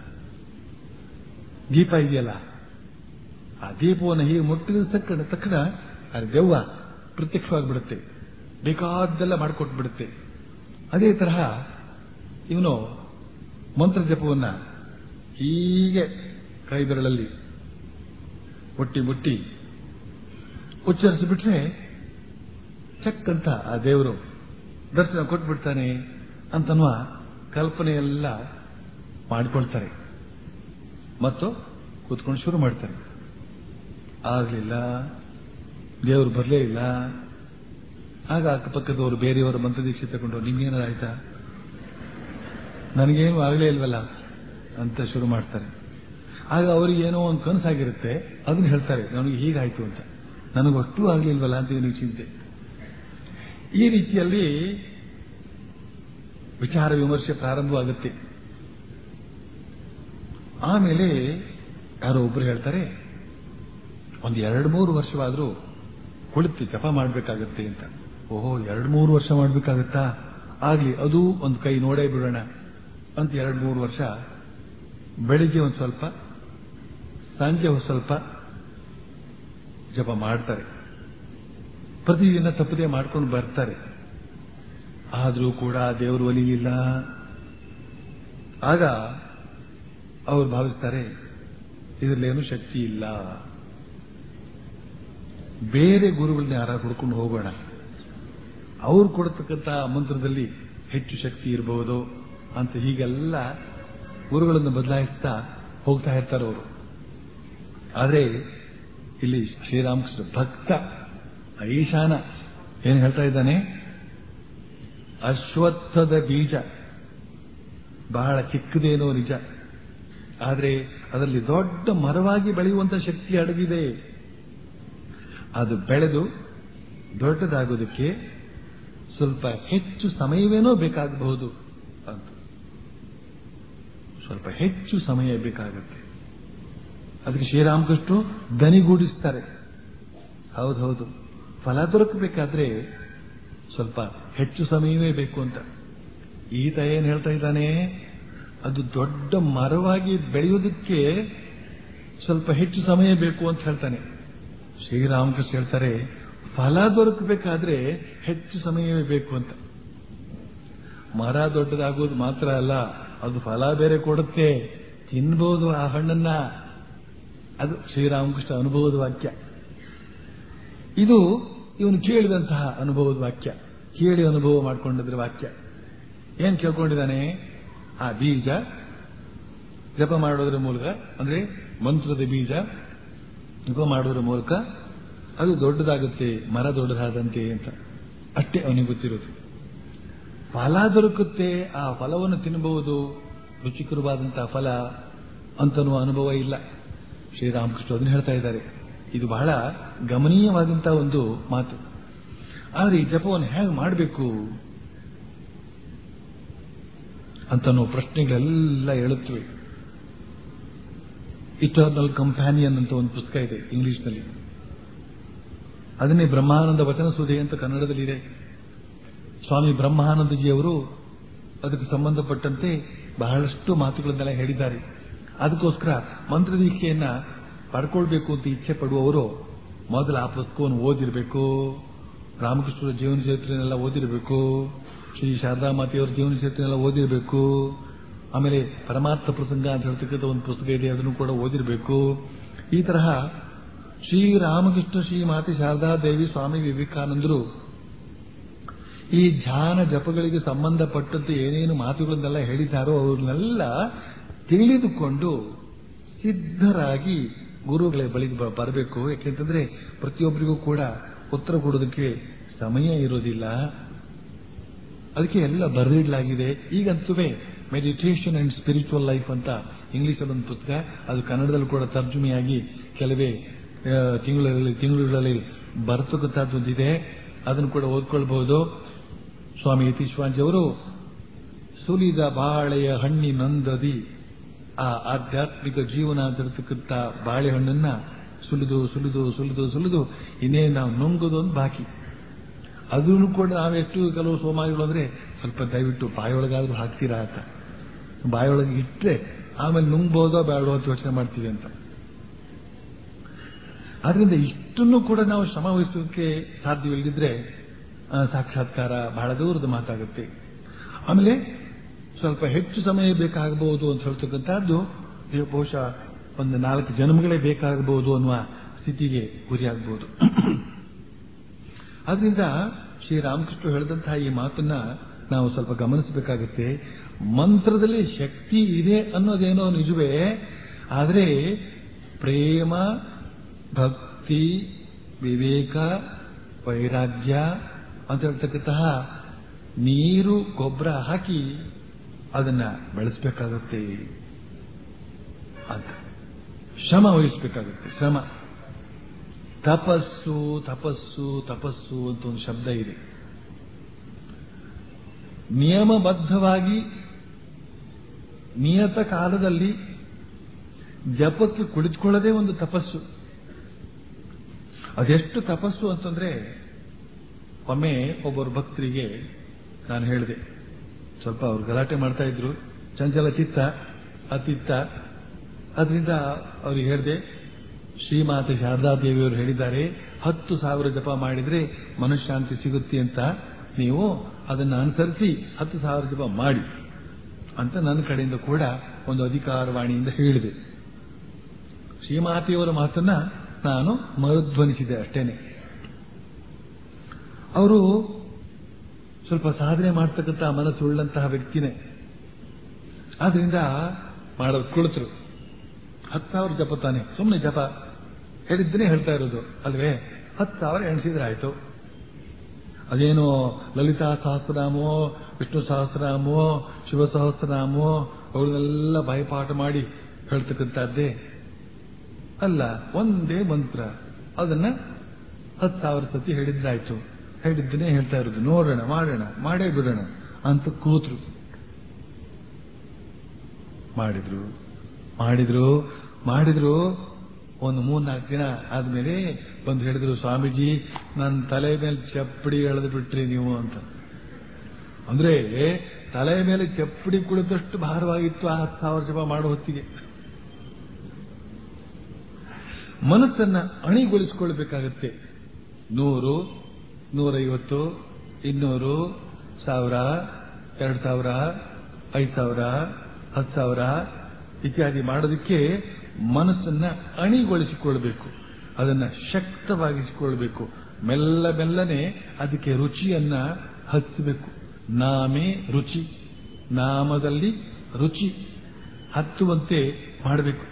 ದೀಪ ಇದೆಯಲ್ಲ ಆ ದೀಪವನ್ನು ಹೀಗೆ ಮುಟ್ಟಿದ ತಕ್ಷಣ ತಕ್ಷಣ ಅದು ದೆವ್ವ ಪ್ರತ್ಯಕ್ಷವಾಗಿಬಿಡುತ್ತೆ ಬೇಕಾದ್ದೆಲ್ಲ ಮಾಡಿಕೊಟ್ಬಿಡುತ್ತೆ ಅದೇ ತರಹ ಇವನು ಮಂತ್ರ ಜಪವನ್ನ ಹೀಗೆ ಕೈ ಬೆರಳಲ್ಲಿ ಮುಟ್ಟಿ ಮುಟ್ಟಿ ಉಚ್ಚರಿಸಿಬಿಟ್ರೆ ಚಕ್ ಅಂತ ಆ ದೇವರು ದರ್ಶನ ಕೊಟ್ಬಿಡ್ತಾನೆ ಅಂತನ್ನುವ ಕಲ್ಪನೆಯೆಲ್ಲ ಮಾಡಿಕೊಳ್ತಾರೆ ಮತ್ತು ಕೂತ್ಕೊಂಡು ಶುರು ಮಾಡ್ತಾರೆ ಆಗಲಿಲ್ಲ ದೇವರು ಬರಲೇ ಇಲ್ಲ ಆಗ ಅಕ್ಕಪಕ್ಕದವರು ಬೇರೆಯವರ ಮಂತ್ರದೀಕ್ಷೆ ತಗೊಂಡು ನಿಮ್ಗೇನಾರು ಆಯ್ತಾ ನನಗೇನು ಆಗಲೇ ಇಲ್ವಲ್ಲ ಅಂತ ಶುರು ಮಾಡ್ತಾರೆ ಆಗ ಅವರಿಗೆ ಏನೋ ಒಂದು ಕನಸಾಗಿರುತ್ತೆ ಅದನ್ನ ಹೇಳ್ತಾರೆ ನನಗೆ ಹೀಗಾಯ್ತು ಅಂತ ನನಗೊಟ್ಟು ಆಗಲಿಲ್ವಲ್ಲ ಅಂತ ನನಗೆ ಚಿಂತೆ ಈ ರೀತಿಯಲ್ಲಿ ವಿಚಾರ ವಿಮರ್ಶೆ ಪ್ರಾರಂಭವಾಗುತ್ತೆ ಆಮೇಲೆ ಯಾರೋ ಒಬ್ರು ಹೇಳ್ತಾರೆ ಒಂದು ಎರಡು ಮೂರು ವರ್ಷವಾದರೂ ಕುಳಿತು ಜಪ ಮಾಡಬೇಕಾಗತ್ತೆ ಅಂತ ಓಹೋ ಎರಡು ಮೂರು ವರ್ಷ ಮಾಡಬೇಕಾಗತ್ತಾ ಆಗ್ಲಿ ಅದು ಒಂದು ಕೈ ನೋಡೇ ಬಿಡೋಣ ಅಂತ ಎರಡು ಮೂರು ವರ್ಷ ಬೆಳಿಗ್ಗೆ ಒಂದು ಸ್ವಲ್ಪ ಸಂಜೆ ಒಂದು ಸ್ವಲ್ಪ ಜಪ ಮಾಡ್ತಾರೆ ಪ್ರತಿದಿನ ತಪ್ಪದೆ ಮಾಡ್ಕೊಂಡು ಬರ್ತಾರೆ ಆದರೂ ಕೂಡ ದೇವರು ಒಲಿಲಿಲ್ಲ ಆಗ ಅವರು ಭಾವಿಸ್ತಾರೆ ಇದರಲ್ಲೇನು ಶಕ್ತಿ ಇಲ್ಲ ಬೇರೆ ಗುರುಗಳನ್ನ ಯಾರ ಹುಡ್ಕೊಂಡು ಹೋಗೋಣ ಅವ್ರು ಕೊಡ್ತಕ್ಕಂಥ ಮಂತ್ರದಲ್ಲಿ ಹೆಚ್ಚು ಶಕ್ತಿ ಇರಬಹುದು ಅಂತ ಹೀಗೆಲ್ಲ ಗುರುಗಳನ್ನು ಬದಲಾಯಿಸ್ತಾ ಹೋಗ್ತಾ ಇರ್ತಾರೆ ಅವರು ಆದರೆ ಇಲ್ಲಿ ಶ್ರೀರಾಮಕೃಷ್ಣ ಭಕ್ತ ಐಶಾನ ಏನ್ ಹೇಳ್ತಾ ಇದ್ದಾನೆ ಅಶ್ವತ್ಥದ ಬೀಜ ಬಹಳ ಚಿಕ್ಕದೇನೋ ನಿಜ ಆದರೆ ಅದರಲ್ಲಿ ದೊಡ್ಡ ಮರವಾಗಿ ಬೆಳೆಯುವಂತ ಶಕ್ತಿ ಅಡಗಿದೆ ಅದು ಬೆಳೆದು ದೊಡ್ಡದಾಗೋದಕ್ಕೆ ಸ್ವಲ್ಪ ಹೆಚ್ಚು ಸಮಯವೇನೋ ಬೇಕಾಗಬಹುದು ಅಂತ ಸ್ವಲ್ಪ ಹೆಚ್ಚು ಸಮಯ ಬೇಕಾಗುತ್ತೆ ಅದಕ್ಕೆ ಶ್ರೀರಾಮಕೃಷ್ಣ ದನಿಗೂಡಿಸ್ತಾರೆ ಹೌದು ಹೌದು ಫಲ ದೊರಕಬೇಕಾದ್ರೆ ಸ್ವಲ್ಪ ಹೆಚ್ಚು ಸಮಯವೇ ಬೇಕು ಅಂತ ಈತ ಏನ್ ಹೇಳ್ತಾ ಇದ್ದಾನೆ ಅದು ದೊಡ್ಡ ಮರವಾಗಿ ಬೆಳೆಯೋದಕ್ಕೆ ಸ್ವಲ್ಪ ಹೆಚ್ಚು ಸಮಯ ಬೇಕು ಅಂತ ಹೇಳ್ತಾನೆ ಶ್ರೀರಾಮಕೃಷ್ಣ ಹೇಳ್ತಾರೆ ಫಲ ದೊರಕಬೇಕಾದ್ರೆ ಹೆಚ್ಚು ಸಮಯವೇ ಬೇಕು ಅಂತ ಮರ ದೊಡ್ಡದಾಗೋದು ಮಾತ್ರ ಅಲ್ಲ ಅದು ಫಲ ಬೇರೆ ಕೊಡುತ್ತೆ ತಿನ್ಬೋದು ಆ ಹಣ್ಣನ್ನ ಅದು ಶ್ರೀರಾಮಕೃಷ್ಣ ಅನುಭವದ ವಾಕ್ಯ ಇದು ಇವನು ಕೇಳಿದಂತಹ ಅನುಭವದ ವಾಕ್ಯ ಕೇಳಿ ಅನುಭವ ಮಾಡಿಕೊಂಡಿದ್ರ ವಾಕ್ಯ ಏನ್ ಕೇಳ್ಕೊಂಡಿದ್ದಾನೆ ಆ ಬೀಜ ಜಪ ಮಾಡೋದ್ರ ಮೂಲಕ ಅಂದ್ರೆ ಮಂತ್ರದ ಬೀಜ ಜಪ ಮಾಡೋದ್ರ ಮೂಲಕ ಅದು ದೊಡ್ಡದಾಗುತ್ತೆ ಮರ ದೊಡ್ಡದಾದಂತೆ ಅಂತ ಅಷ್ಟೇ ಅವನಿಗೆ ಗೊತ್ತಿರೋದು ಫಲ ದೊರಕುತ್ತೆ ಆ ಫಲವನ್ನು ತಿನ್ನಬಹುದು ರುಚಿಕರವಾದಂತಹ ಫಲ ಅಂತನೂ ಅನುಭವ ಇಲ್ಲ ಶ್ರೀರಾಮಕೃಷ್ಣ ಅದನ್ನು ಹೇಳ್ತಾ ಇದ್ದಾರೆ ಇದು ಬಹಳ ಗಮನೀಯವಾದಂತಹ ಒಂದು ಮಾತು ಆದರೆ ಈ ಜಪವನ್ನು ಹೇಗೆ ಮಾಡಬೇಕು ಅಂತನೋ ಪ್ರಶ್ನೆಗಳೆಲ್ಲ ಹೇಳುತ್ತವೆ ಇಟರ್ನಲ್ ಕಂಪ್ಯಾನಿಯನ್ ಅಂತ ಒಂದು ಪುಸ್ತಕ ಇದೆ ಇಂಗ್ಲಿಷ್ನಲ್ಲಿ ಅದನ್ನೇ ಬ್ರಹ್ಮಾನಂದ ವಚನ ಸುಧೆ ಅಂತ ಕನ್ನಡದಲ್ಲಿದೆ ಸ್ವಾಮಿ ಬ್ರಹ್ಮಾನಂದಜಿಯವರು ಅದಕ್ಕೆ ಸಂಬಂಧಪಟ್ಟಂತೆ ಬಹಳಷ್ಟು ಮಾತುಗಳನ್ನೆಲ್ಲ ಹೇಳಿದ್ದಾರೆ ಅದಕ್ಕೋಸ್ಕರ ಮಂತ್ರದೀಕ್ಷೆಯನ್ನ ಪಡ್ಕೊಳ್ಬೇಕು ಅಂತ ಇಚ್ಛೆ ಪಡುವವರು ಮೊದಲು ಆ ಪುಸ್ತಕವನ್ನು ಓದಿರಬೇಕು ರಾಮಕೃಷ್ಣರ ಜೀವನ ಚರಿತ್ರೆನೆಲ್ಲ ಓದಿರಬೇಕು ಶ್ರೀ ಶಾರದಾ ಮಾತೆಯವರ ಜೀವನ ಚರಿತ್ರೆನೆಲ್ಲ ಓದಿರಬೇಕು ಆಮೇಲೆ ಪರಮಾರ್ಥ ಪ್ರಸಂಗ ಅಂತ ಹೇಳ್ತಕ್ಕಂಥ ಒಂದು ಪುಸ್ತಕ ಇದೆ ಅದನ್ನು ಕೂಡ ಓದಿರಬೇಕು ಈ ತರಹ ಶ್ರೀರಾಮಕೃಷ್ಣ ಶ್ರೀ ಮಾತೆ ಶಾರದಾ ದೇವಿ ಸ್ವಾಮಿ ವಿವೇಕಾನಂದರು ಈ ಧ್ಯಾನ ಜಪಗಳಿಗೆ ಸಂಬಂಧಪಟ್ಟಂತೆ ಏನೇನು ಮಾತುಗಳನ್ನೆಲ್ಲ ಹೇಳಿದ್ದಾರೋ ಅವ್ರನ್ನೆಲ್ಲ ತಿಳಿದುಕೊಂಡು ಸಿದ್ಧರಾಗಿ ಗುರುಗಳ ಬಳಿಗೆ ಬ- ಬರಬೇಕು ಯಾಕೆಂತಂದ್ರೆ ಪ್ರತಿಯೊಬ್ಬರಿಗೂ ಕೂಡ ಉತ್ತರ ಕೊಡೋದಕ್ಕೆ ಸಮಯ ಇರೋದಿಲ್ಲ ಅದಕ್ಕೆ ಎಲ್ಲ ಬರೆದಿಡಲಾಗಿದೆ ಈಗಂತೂ ಮೆಡಿಟೇಷನ್ ಅಂಡ್ ಸ್ಪಿರಿಚುವಲ್ ಲೈಫ್ ಅಂತ ಇಂಗ್ಲಿಷಲ್ಲಿ ಒಂದು ಪುಸ್ತಕ ಅದು ಕನ್ನಡದಲ್ಲಿ ಕೂಡ ತರ್ಜುಮೆಯಾಗಿ ಕೆಲವೇ ಆ, ತಿಂಗಳಲ್ಲಿ ತಿಂಗಳುಗಳಲ್ಲಿ ಬರ್ತಕ್ಕಂಥದ್ದೊಂದಿದೆ ಅದನ್ನು ಕೂಡ ಓದ್ಕೊಳ್ಬಹುದು ಸ್ವಾಮಿ ಯತೀಶ್ವಾಂಜಿ ಅವರು ಸುಲಿದ ಬಾಳೆಯ ಹಣ್ಣಿನಂದದಿ ಆ ಆಧ್ಯಾತ್ಮಿಕ ಜೀವನ ಅಂತಿರತಕ್ಕಂಥ ಬಾಳೆಹಣ್ಣನ್ನ ಸುಲಿದು ಸುಲಿದು ಸುಲಿದು ಸುಲಿದು ಇನ್ನೇ ನಾವು ನುಂಗೋದು ಒಂದು ಬಾಕಿ ಅದನ್ನು ಕೂಡ ನಾವೆಷ್ಟು ಕೆಲವು ಸೋಮಾರಿಗಳು ಅಂದ್ರೆ ಸ್ವಲ್ಪ ದಯವಿಟ್ಟು ಬಾಯೊಳಗಾದ್ರೂ ಹಾಕ್ತೀರಾ ಅಂತ ಬಾಯೊಳಗೆ ಇಟ್ಟರೆ ಆಮೇಲೆ ನುಂಗ್ಬೋದೋ ಬೇಡೋ ಅಂತ ಯೋಚನೆ ಮಾಡ್ತೀವಿ ಅಂತ ಆದ್ರಿಂದ ಇಷ್ಟನ್ನು ಕೂಡ ನಾವು ಶ್ರಮ ವಹಿಸೋದಕ್ಕೆ ಸಾಧ್ಯವಿಲ್ಲದಿದ್ರೆ ಆ, ಸಾಕ್ಷಾತ್ಕಾರ ಬಹಳ ದೂರದ ಮಾತಾಗುತ್ತೆ ಆಮೇಲೆ ಸ್ವಲ್ಪ ಹೆಚ್ಚು ಸಮಯ ಬೇಕಾಗಬಹುದು ಅಂತ ಹೇಳ್ತಕ್ಕಂಥದ್ದು ಇದು ಬಹುಶಃ ಒಂದು ನಾಲ್ಕು ಜನ್ಮಗಳೇ ಬೇಕಾಗಬಹುದು ಅನ್ನುವ ಸ್ಥಿತಿಗೆ ಗುರಿಯಾಗಬಹುದು ಆದ್ರಿಂದ ಶ್ರೀರಾಮಕೃಷ್ಣ ಹೇಳಿದಂತಹ ಈ ಮಾತನ್ನ ನಾವು ಸ್ವಲ್ಪ ಗಮನಿಸಬೇಕಾಗುತ್ತೆ ಮಂತ್ರದಲ್ಲಿ ಶಕ್ತಿ ಇದೆ ಅನ್ನೋದೇನೋ ನಿಜವೇ ಆದರೆ ಪ್ರೇಮ ಭಕ್ತಿ ವಿವೇಕ ವೈರಾಗ್ಯ ಅಂತ ಹೇಳ್ತಕ್ಕಂತಹ ನೀರು ಗೊಬ್ಬರ ಹಾಕಿ ಅದನ್ನ ಬೆಳೆಸಬೇಕಾಗುತ್ತೆ ಅಂತ ಶ್ರಮ ವಹಿಸಬೇಕಾಗುತ್ತೆ ಶ್ರಮ ತಪಸ್ಸು ತಪಸ್ಸು ತಪಸ್ಸು ಅಂತ ಒಂದು ಶಬ್ದ ಇದೆ ನಿಯಮಬದ್ಧವಾಗಿ ನಿಯತ ಕಾಲದಲ್ಲಿ ಜಪಕ್ಕೆ ಕುಳಿತುಕೊಳ್ಳೋದೇ ಒಂದು ತಪಸ್ಸು ಅದೆಷ್ಟು ತಪಸ್ಸು ಅಂತಂದ್ರೆ ಒಮ್ಮೆ ಒಬ್ಬರು ಭಕ್ತರಿಗೆ ನಾನು ಹೇಳಿದೆ ಸ್ವಲ್ಪ ಅವ್ರು ಗಲಾಟೆ ಮಾಡ್ತಾ ಇದ್ರು ಚಂಚಲ ಚಿತ್ತ ಅತಿತ್ತ ಅದರಿಂದ ಅವ್ರಿಗೆ ಹೇಳಿದೆ ಶ್ರೀಮಾತೆ ಶಾರದಾ ದೇವಿಯವರು ಹೇಳಿದ್ದಾರೆ ಹತ್ತು ಸಾವಿರ ಜಪ ಮಾಡಿದ್ರೆ ಮನಃಶಾಂತಿ ಸಿಗುತ್ತೆ ಅಂತ ನೀವು ಅದನ್ನು ಅನುಸರಿಸಿ ಹತ್ತು ಸಾವಿರ ಜಪ ಮಾಡಿ ಅಂತ ನನ್ನ ಕಡೆಯಿಂದ ಕೂಡ ಒಂದು ಅಧಿಕಾರವಾಣಿಯಿಂದ ಹೇಳಿದೆ ಶ್ರೀಮಾತೆಯವರ ಮಾತನ್ನ ನಾನು ಮರುಧ್ವನಿಸಿದೆ ಅಷ್ಟೇನೆ ಅವರು ಸ್ವಲ್ಪ ಸಾಧನೆ ಮಾಡ್ತಕ್ಕಂಥ ಮನಸ್ಸುಳ್ಳಂತಹ ವ್ಯಕ್ತಿನೇ ಆದ್ರಿಂದ ಮಾಡೋದು ಕುಳಿತರು ಹತ್ತು ಸಾವಿರ ಜಪ ತಾನೆ ಸುಮ್ಮನೆ ಜಪ ಹೇಳಿದ್ದನೇ ಹೇಳ್ತಾ ಇರೋದು ಅಲ್ವೇ ಹತ್ತು ಸಾವಿರ ಎಣಿಸಿದ್ರೆ ಆಯ್ತು ಅದೇನೋ ಲಲಿತಾ ಸಹಸ್ರನಾಮೋ ವಿಷ್ಣು ಸಹಸ್ರನಾಮೋ ಶಿವ ಸಹಸ್ರನಾಮೋ ಅವರನ್ನೆಲ್ಲ ಭಯಪಾಠ ಮಾಡಿ ಹೇಳ್ತಕ್ಕಂಥದ್ದೇ ಅಲ್ಲ ಒಂದೇ ಮಂತ್ರ ಅದನ್ನ ಹತ್ತು ಸಾವಿರ ಸತಿ ಹೇಳಿದ್ರಾಯ್ತು ಹೇಳಿದ್ದನ್ನೇ ಹೇಳ್ತಾ ಇರೋದು ನೋಡೋಣ ಮಾಡೋಣ ಮಾಡೇ ಬಿಡೋಣ ಅಂತ ಕೂತ್ರು ಮಾಡಿದ್ರು ಮಾಡಿದ್ರು ಮಾಡಿದ್ರು ಒಂದು ಮೂರ್ನಾಲ್ಕು ದಿನ ಆದ್ಮೇಲೆ ಬಂದು ಹೇಳಿದ್ರು ಸ್ವಾಮೀಜಿ ನನ್ನ ತಲೆ ಮೇಲೆ ಚಪ್ಪಡಿ ಎಳೆದು ಬಿಟ್ರಿ ನೀವು ಅಂತ ಅಂದ್ರೆ ತಲೆ ಮೇಲೆ ಚಪ್ಪಡಿ ಕುಳಿತಷ್ಟು ಭಾರವಾಗಿತ್ತು ಆ ಹತ್ತು ಸಾವಿರ ಜಪ ಮಾಡೋ ಹೊತ್ತಿಗೆ ಮನಸ್ಸನ್ನ ಅಣಿಗೊಳಿಸಿಕೊಳ್ಬೇಕಾಗತ್ತೆ ನೂರು ನೂರೈವತ್ತು ಇನ್ನೂರು ಸಾವಿರ ಎರಡು ಸಾವಿರ ಐದು ಸಾವಿರ ಹತ್ತು ಸಾವಿರ ಇತ್ಯಾದಿ ಮಾಡೋದಕ್ಕೆ ಮನಸ್ಸನ್ನ ಅಣಿಗೊಳಿಸಿಕೊಳ್ಬೇಕು ಅದನ್ನ ಶಕ್ತವಾಗಿಸಿಕೊಳ್ಬೇಕು ಮೆಲ್ಲ ಮೆಲ್ಲನೆ ಅದಕ್ಕೆ ರುಚಿಯನ್ನ ಹಚ್ಚಬೇಕು ನಾಮೇ ರುಚಿ ನಾಮದಲ್ಲಿ ರುಚಿ ಹತ್ತುವಂತೆ ಮಾಡಬೇಕು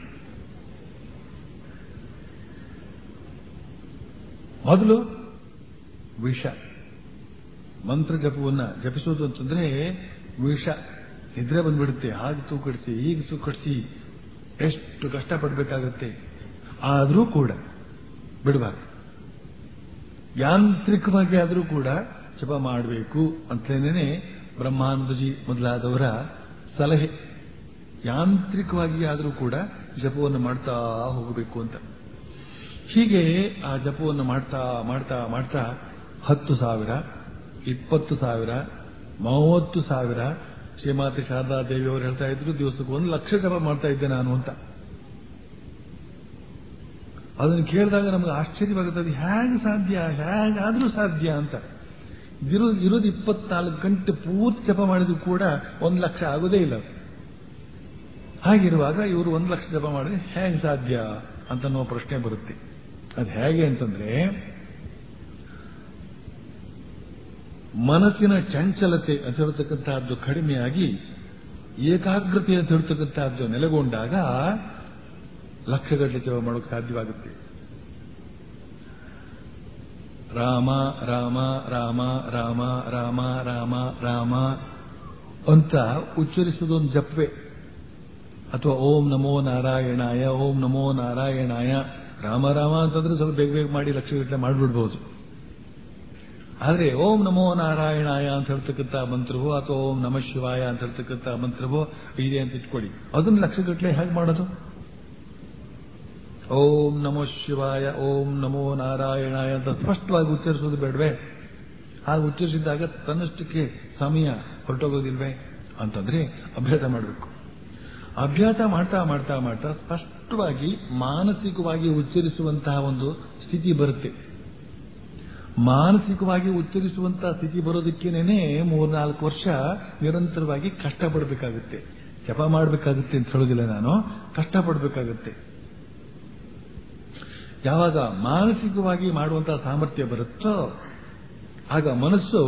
ಮೊದಲು ವಿಷ ಮಂತ್ರ ಜಪವನ್ನ ಜಪಿಸೋದು ಅಂತಂದ್ರೆ ವಿಷ ನಿದ್ರೆ ಬಂದ್ಬಿಡುತ್ತೆ ಹಾಗೆ ತೂಕಡಿಸಿ ಹೀಗೆ ತೂಕಡಿಸಿ ಎಷ್ಟು ಕಷ್ಟಪಡಬೇಕಾಗತ್ತೆ ಆದರೂ ಕೂಡ ಬಿಡಬಾರ್ದು ಯಾಂತ್ರಿಕವಾಗಿ ಆದರೂ ಕೂಡ ಜಪ ಮಾಡಬೇಕು ಅಂತೇನೆ ಬ್ರಹ್ಮಾನಂದಜಿ ಮೊದಲಾದವರ ಸಲಹೆ ಯಾಂತ್ರಿಕವಾಗಿ ಆದರೂ ಕೂಡ ಜಪವನ್ನು ಮಾಡ್ತಾ ಹೋಗಬೇಕು ಅಂತ ಹೀಗೆ ಆ ಜಪವನ್ನು ಮಾಡ್ತಾ ಮಾಡ್ತಾ ಮಾಡ್ತಾ ಹತ್ತು ಸಾವಿರ ಇಪ್ಪತ್ತು ಸಾವಿರ ಮೂವತ್ತು ಸಾವಿರ ಶ್ರೀಮಾತೆ ಶಾರದಾ ದೇವಿಯವರು ಹೇಳ್ತಾ ಇದ್ರು ದಿವಸಕ್ಕೆ ಒಂದು ಲಕ್ಷ ಜಪ ಮಾಡ್ತಾ ಇದ್ದೆ ನಾನು ಅಂತ ಅದನ್ನು ಕೇಳಿದಾಗ ನಮ್ಗೆ ಆಶ್ಚರ್ಯವಾಗುತ್ತೆ ಅದು ಹೇಗೆ ಸಾಧ್ಯ ಹೇಗಾದ್ರೂ ಸಾಧ್ಯ ಅಂತ ಇರೋ ಇರೋದು ಇಪ್ಪತ್ನಾಲ್ಕು ಗಂಟೆ ಪೂರ್ತಿ ಜಪ ಮಾಡಿದ್ರು ಕೂಡ ಒಂದು ಲಕ್ಷ ಆಗೋದೇ ಇಲ್ಲ ಹಾಗಿರುವಾಗ ಇವರು ಒಂದು ಲಕ್ಷ ಜಪ ಮಾಡಿದ್ರೆ ಹೇಗೆ ಸಾಧ್ಯ ಅಂತ ಅನ್ನೋ ಪ್ರಶ್ನೆ ಬರುತ್ತೆ ಅದು ಹೇಗೆ ಅಂತಂದ್ರೆ ಮನಸ್ಸಿನ ಚಂಚಲತೆ ಅಂತ ಹೇಳ್ತಕ್ಕಂತಹದ್ದು ಕಡಿಮೆಯಾಗಿ ಏಕಾಗ್ರತೆ ಅಂತ ಹೇಳ್ತಕ್ಕಂತಹದ್ದು ನೆಲೆಗೊಂಡಾಗ ಲಕ್ಷಗಟ್ಟಲೆ ಜಪ ಮಾಡೋಕೆ ಸಾಧ್ಯವಾಗುತ್ತೆ ರಾಮ ರಾಮ ರಾಮ ರಾಮ ರಾಮ ರಾಮ ರಾಮ ಅಂತ ಉಚ್ಚರಿಸುವುದೊಂದು ಜಪವೇ ಅಥವಾ ಓಂ ನಮೋ ನಾರಾಯಣಾಯ ಓಂ ನಮೋ ನಾರಾಯಣಾಯ ರಾಮ ರಾಮ ಅಂತಂದ್ರೆ ಸ್ವಲ್ಪ ಬೇಗ ಬೇಗ ಮಾಡಿ ಲಕ್ಷಗಟ್ಟಲೆ ಮಾಡಿಬಿಡ್ಬೋದು ಆದರೆ ಓಂ ನಮೋ ನಾರಾಯಣಾಯ ಅಂತ ಹೇಳ್ತಕ್ಕಂಥ ಮಂತ್ರವೋ ಅಥವಾ ಓಂ ನಮ ಶಿವಾಯ ಅಂತ ಹೇಳ್ತಕ್ಕಂಥ ಮಂತ್ರವೋ ಇದೆ ಅಂತ ಇಟ್ಕೊಳ್ಳಿ ಅದನ್ನ ಲಕ್ಷಗಟ್ಟಲೆ ಹೇಗೆ ಮಾಡೋದು ಓಂ ನಮೋ ಶಿವಾಯ ಓಂ ನಮೋ ನಾರಾಯಣಾಯ ಅಂತ ಸ್ಪಷ್ಟವಾಗಿ ಉಚ್ಚರಿಸೋದು ಬೇಡವೇ ಹಾಗೆ ಉಚ್ಚರಿಸಿದಾಗ ತನ್ನಷ್ಟಕ್ಕೆ ಸಮಯ ಹೊರಟೋಗೋದಿಲ್ವೇ ಅಂತಂದ್ರೆ ಅಭ್ಯಾಸ ಮಾಡಬೇಕು ಅಭ್ಯಾಸ ಮಾಡ್ತಾ ಮಾಡ್ತಾ ಮಾಡ್ತಾ ಸ್ಪಷ್ಟವಾಗಿ ಮಾನಸಿಕವಾಗಿ ಉಚ್ಚರಿಸುವಂತಹ ಒಂದು ಸ್ಥಿತಿ ಬರುತ್ತೆ ಮಾನಸಿಕವಾಗಿ ಉಚ್ಚರಿಸುವಂತಹ ಸ್ಥಿತಿ ಬರೋದಕ್ಕೇನೆ ಮೂರ್ನಾಲ್ಕು ವರ್ಷ ನಿರಂತರವಾಗಿ ಕಷ್ಟಪಡಬೇಕಾಗುತ್ತೆ ಜಪ ಮಾಡಬೇಕಾಗುತ್ತೆ ಅಂತ ಹೇಳೋದಿಲ್ಲ ನಾನು ಕಷ್ಟಪಡಬೇಕಾಗುತ್ತೆ ಯಾವಾಗ ಮಾನಸಿಕವಾಗಿ ಮಾಡುವಂತಹ ಸಾಮರ್ಥ್ಯ ಬರುತ್ತೋ ಆಗ ಮನಸ್ಸು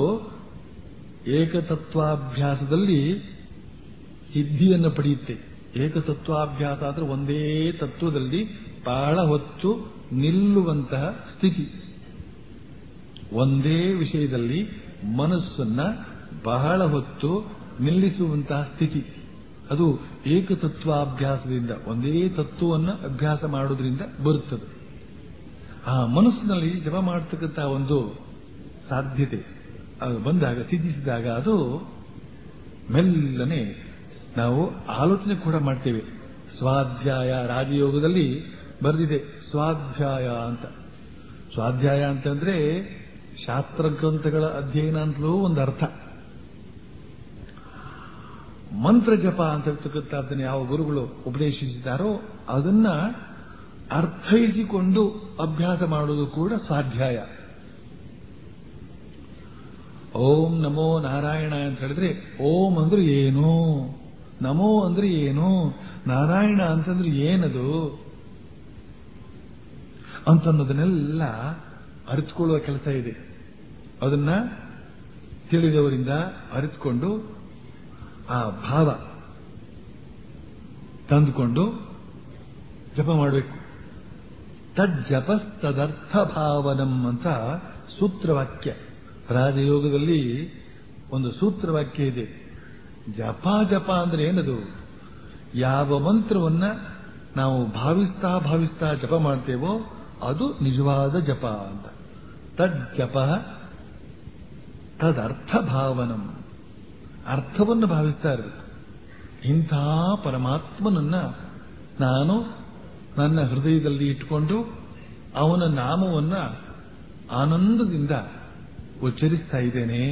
ಏಕತತ್ವಾಭ್ಯಾಸದಲ್ಲಿ ಸಿದ್ಧಿಯನ್ನು ಪಡೆಯುತ್ತೆ ಏಕತತ್ವಾಭ್ಯಾಸ ಅಂದ್ರೆ ಒಂದೇ ತತ್ವದಲ್ಲಿ ಬಹಳ ಹೊತ್ತು ನಿಲ್ಲುವಂತಹ ಸ್ಥಿತಿ ಒಂದೇ ವಿಷಯದಲ್ಲಿ ಮನಸ್ಸನ್ನ ಬಹಳ ಹೊತ್ತು ನಿಲ್ಲಿಸುವಂತಹ ಸ್ಥಿತಿ ಅದು ಏಕತತ್ವಾಭ್ಯಾಸದಿಂದ ಒಂದೇ ತತ್ವವನ್ನು ಅಭ್ಯಾಸ ಮಾಡೋದ್ರಿಂದ ಬರುತ್ತದೆ ಆ ಮನಸ್ಸಿನಲ್ಲಿ ಜಪ ಮಾಡತಕ್ಕಂತಹ ಒಂದು ಸಾಧ್ಯತೆ ಅದು ಬಂದಾಗ ಸಿದ್ಧಿಸಿದಾಗ ಅದು ಮೆಲ್ಲನೆ ನಾವು ಆಲೋಚನೆ ಕೂಡ ಮಾಡ್ತೇವೆ ಸ್ವಾಧ್ಯಾಯ ರಾಜಯೋಗದಲ್ಲಿ ಬರೆದಿದೆ ಸ್ವಾಧ್ಯಾಯ ಅಂತ ಸ್ವಾಧ್ಯಾಯ ಅಂತಂದ್ರೆ ಶಾಸ್ತ್ರ ಗ್ರಂಥಗಳ ಅಧ್ಯಯನ ಅಂತಲೂ ಒಂದು ಅರ್ಥ ಮಂತ್ರ ಜಪ ಅಂತ ಹೇಳ್ತಕ್ಕಂಥದ್ದನ್ನು ಯಾವ ಗುರುಗಳು ಉಪದೇಶಿಸಿದ್ದಾರೋ ಅದನ್ನ ಅರ್ಥೈಸಿಕೊಂಡು ಅಭ್ಯಾಸ ಮಾಡುವುದು ಕೂಡ ಸ್ವಾಧ್ಯಾಯ ಓಂ ನಮೋ ನಾರಾಯಣ ಅಂತ ಹೇಳಿದ್ರೆ ಓಂ ಅಂದ್ರೆ ಏನು ನಮೋ ಅಂದ್ರೆ ಏನು ನಾರಾಯಣ ಅಂತಂದ್ರೆ ಏನದು ಅಂತನ್ನೋದನ್ನೆಲ್ಲ ಅರಿತುಕೊಳ್ಳುವ ಕೆಲಸ ಇದೆ ಅದನ್ನ ತಿಳಿದವರಿಂದ ಅರಿತುಕೊಂಡು ಆ ಭಾವ ತಂದುಕೊಂಡು ಜಪ ಮಾಡಬೇಕು ತಜ್ಜಪಸ್ತದರ್ಥ ಭಾವನಂ ಅಂತ ಸೂತ್ರವಾಕ್ಯ ರಾಜಯೋಗದಲ್ಲಿ ಒಂದು ಸೂತ್ರವಾಕ್ಯ ಇದೆ ಜಪ ಜಪ ಅಂದ್ರೆ ಏನದು ಯಾವ ಮಂತ್ರವನ್ನ ನಾವು ಭಾವಿಸ್ತಾ ಭಾವಿಸ್ತಾ ಜಪ ಮಾಡ್ತೇವೋ ಅದು ನಿಜವಾದ ಜಪ ಅಂತ ತಜ್ಜಪ ತದರ್ಥ ಭಾವನಂ ಅರ್ಥವನ್ನು ಭಾವಿಸ್ತಾ ಇರಬೇಕು ಇಂಥ ಪರಮಾತ್ಮನನ್ನ ನಾನು ನನ್ನ ಹೃದಯದಲ್ಲಿ ಇಟ್ಟುಕೊಂಡು ಅವನ ನಾಮವನ್ನ ಆನಂದದಿಂದ ಉಚ್ಚರಿಸ್ತಾ ಇದ್ದೇನೆ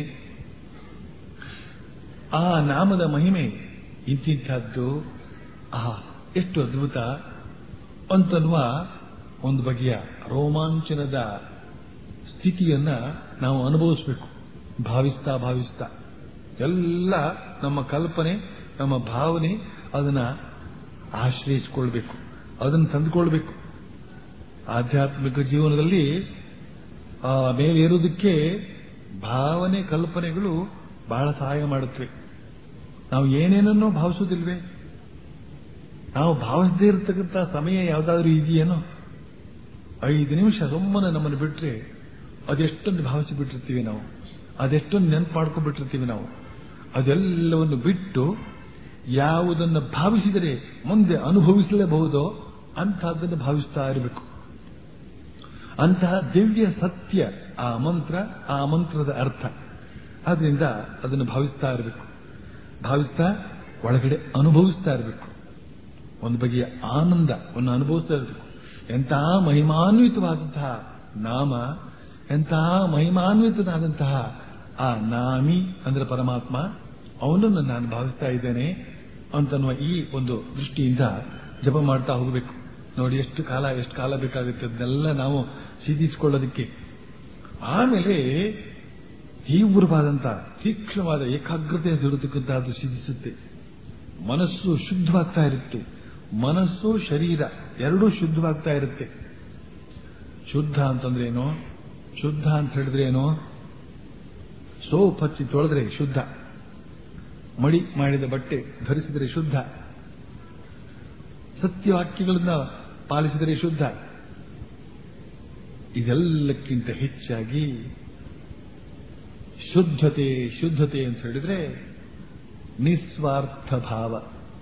ಆ ನಾಮದ ಮಹಿಮೆ ಇಂತಿಂಥದ್ದು ಆ ಎಷ್ಟು ಅದ್ಭುತ ಅಂತನ್ನುವ ಒಂದು ಬಗೆಯ ರೋಮಾಂಚನದ ಸ್ಥಿತಿಯನ್ನ ನಾವು ಅನುಭವಿಸಬೇಕು ಭಾವಿಸ್ತಾ ಭಾವಿಸ್ತಾ ಎಲ್ಲ ನಮ್ಮ ಕಲ್ಪನೆ ನಮ್ಮ ಭಾವನೆ ಅದನ್ನ ಆಶ್ರಯಿಸಿಕೊಳ್ಬೇಕು ಅದನ್ನು ತಂದುಕೊಳ್ಬೇಕು ಆಧ್ಯಾತ್ಮಿಕ ಜೀವನದಲ್ಲಿ ಆ ಮೇಲೆ ಏರೋದಕ್ಕೆ ಭಾವನೆ ಕಲ್ಪನೆಗಳು ಬಹಳ ಸಹಾಯ ಮಾಡುತ್ತವೆ ನಾವು ಏನೇನನ್ನೋ ಭಾವಿಸೋದಿಲ್ವೇ ನಾವು ಭಾವಿಸದೇ ಇರತಕ್ಕಂಥ ಸಮಯ ಯಾವುದಾದ್ರೂ ಇದೆಯೇನೋ ಐದು ನಿಮಿಷ ಸುಮ್ಮನೆ ನಮ್ಮನ್ನು ಬಿಟ್ರೆ ಅದೆಷ್ಟೊಂದು ಭಾವಿಸಿ ಬಿಟ್ಟಿರ್ತೀವಿ ನಾವು ಅದೆಷ್ಟೊಂದು ನೆನಪು ಮಾಡ್ಕೊಂಡ್ಬಿಟ್ಟಿರ್ತೀವಿ ನಾವು ಅದೆಲ್ಲವನ್ನು ಬಿಟ್ಟು ಯಾವುದನ್ನು ಭಾವಿಸಿದರೆ ಮುಂದೆ ಅನುಭವಿಸಲೇಬಹುದೋ ಅಂತಹದ್ದನ್ನು ಭಾವಿಸ್ತಾ ಇರಬೇಕು ಅಂತಹ ದಿವ್ಯ ಸತ್ಯ ಆ ಮಂತ್ರ ಆ ಮಂತ್ರದ ಅರ್ಥ ಆದ್ರಿಂದ ಅದನ್ನು ಭಾವಿಸ್ತಾ ಇರಬೇಕು ಭಾವಿಸ್ತಾ ಒಳಗಡೆ ಅನುಭವಿಸ್ತಾ ಇರಬೇಕು ಒಂದು ಬಗೆಯ ಆನಂದವನ್ನು ಅನುಭವಿಸ್ತಾ ಇರಬೇಕು ಎಂತಹ ಮಹಿಮಾನ್ವಿತವಾದಂತಹ ನಾಮ ಎಂತಹ ಮಹಿಮಾನ್ವಿತನಾದಂತಹ ಆ ನಾಮಿ ಅಂದ್ರೆ ಪರಮಾತ್ಮ ಅವನನ್ನು ನಾನು ಭಾವಿಸ್ತಾ ಇದ್ದೇನೆ ಅಂತನ್ನುವ ಈ ಒಂದು ದೃಷ್ಟಿಯಿಂದ ಜಪ ಮಾಡ್ತಾ ಹೋಗಬೇಕು ನೋಡಿ ಎಷ್ಟು ಕಾಲ ಎಷ್ಟು ಕಾಲ ಬೇಕಾಗುತ್ತೆ ಅದನ್ನೆಲ್ಲ ನಾವು ಸಿದ್ಧಿಸಿಕೊಳ್ಳೋದಕ್ಕೆ ಆಮೇಲೆ ತೀವ್ರವಾದಂತಹ ತೀಕ್ಷ್ಣವಾದ ಏಕಾಗ್ರತೆ ಸಿಡುತ್ತಕ್ಕಂತಹದ್ದು ಸಿದ್ಧಿಸುತ್ತೆ ಮನಸ್ಸು ಶುದ್ಧವಾಗ್ತಾ ಇರುತ್ತೆ ಮನಸ್ಸು ಶರೀರ ಎರಡೂ ಶುದ್ಧವಾಗ್ತಾ ಇರುತ್ತೆ ಶುದ್ಧ ಅಂತಂದ್ರೆ ಏನು ಶುದ್ಧ ಅಂತ ಹೇಳಿದ್ರೆ ಏನು ಸೋಪ್ ಹಚ್ಚಿ ತೊಳೆದ್ರೆ ಶುದ್ಧ ಮಡಿ ಮಾಡಿದ ಬಟ್ಟೆ ಧರಿಸಿದರೆ ಶುದ್ಧ ಸತ್ಯವಾಕ್ಯಗಳನ್ನ ಪಾಲಿಸಿದರೆ ಶುದ್ಧ ಇದೆಲ್ಲಕ್ಕಿಂತ ಹೆಚ್ಚಾಗಿ ಶುದ್ಧತೆ ಶುದ್ಧತೆ ಅಂತ ಹೇಳಿದ್ರೆ ನಿಸ್ವಾರ್ಥ ಭಾವ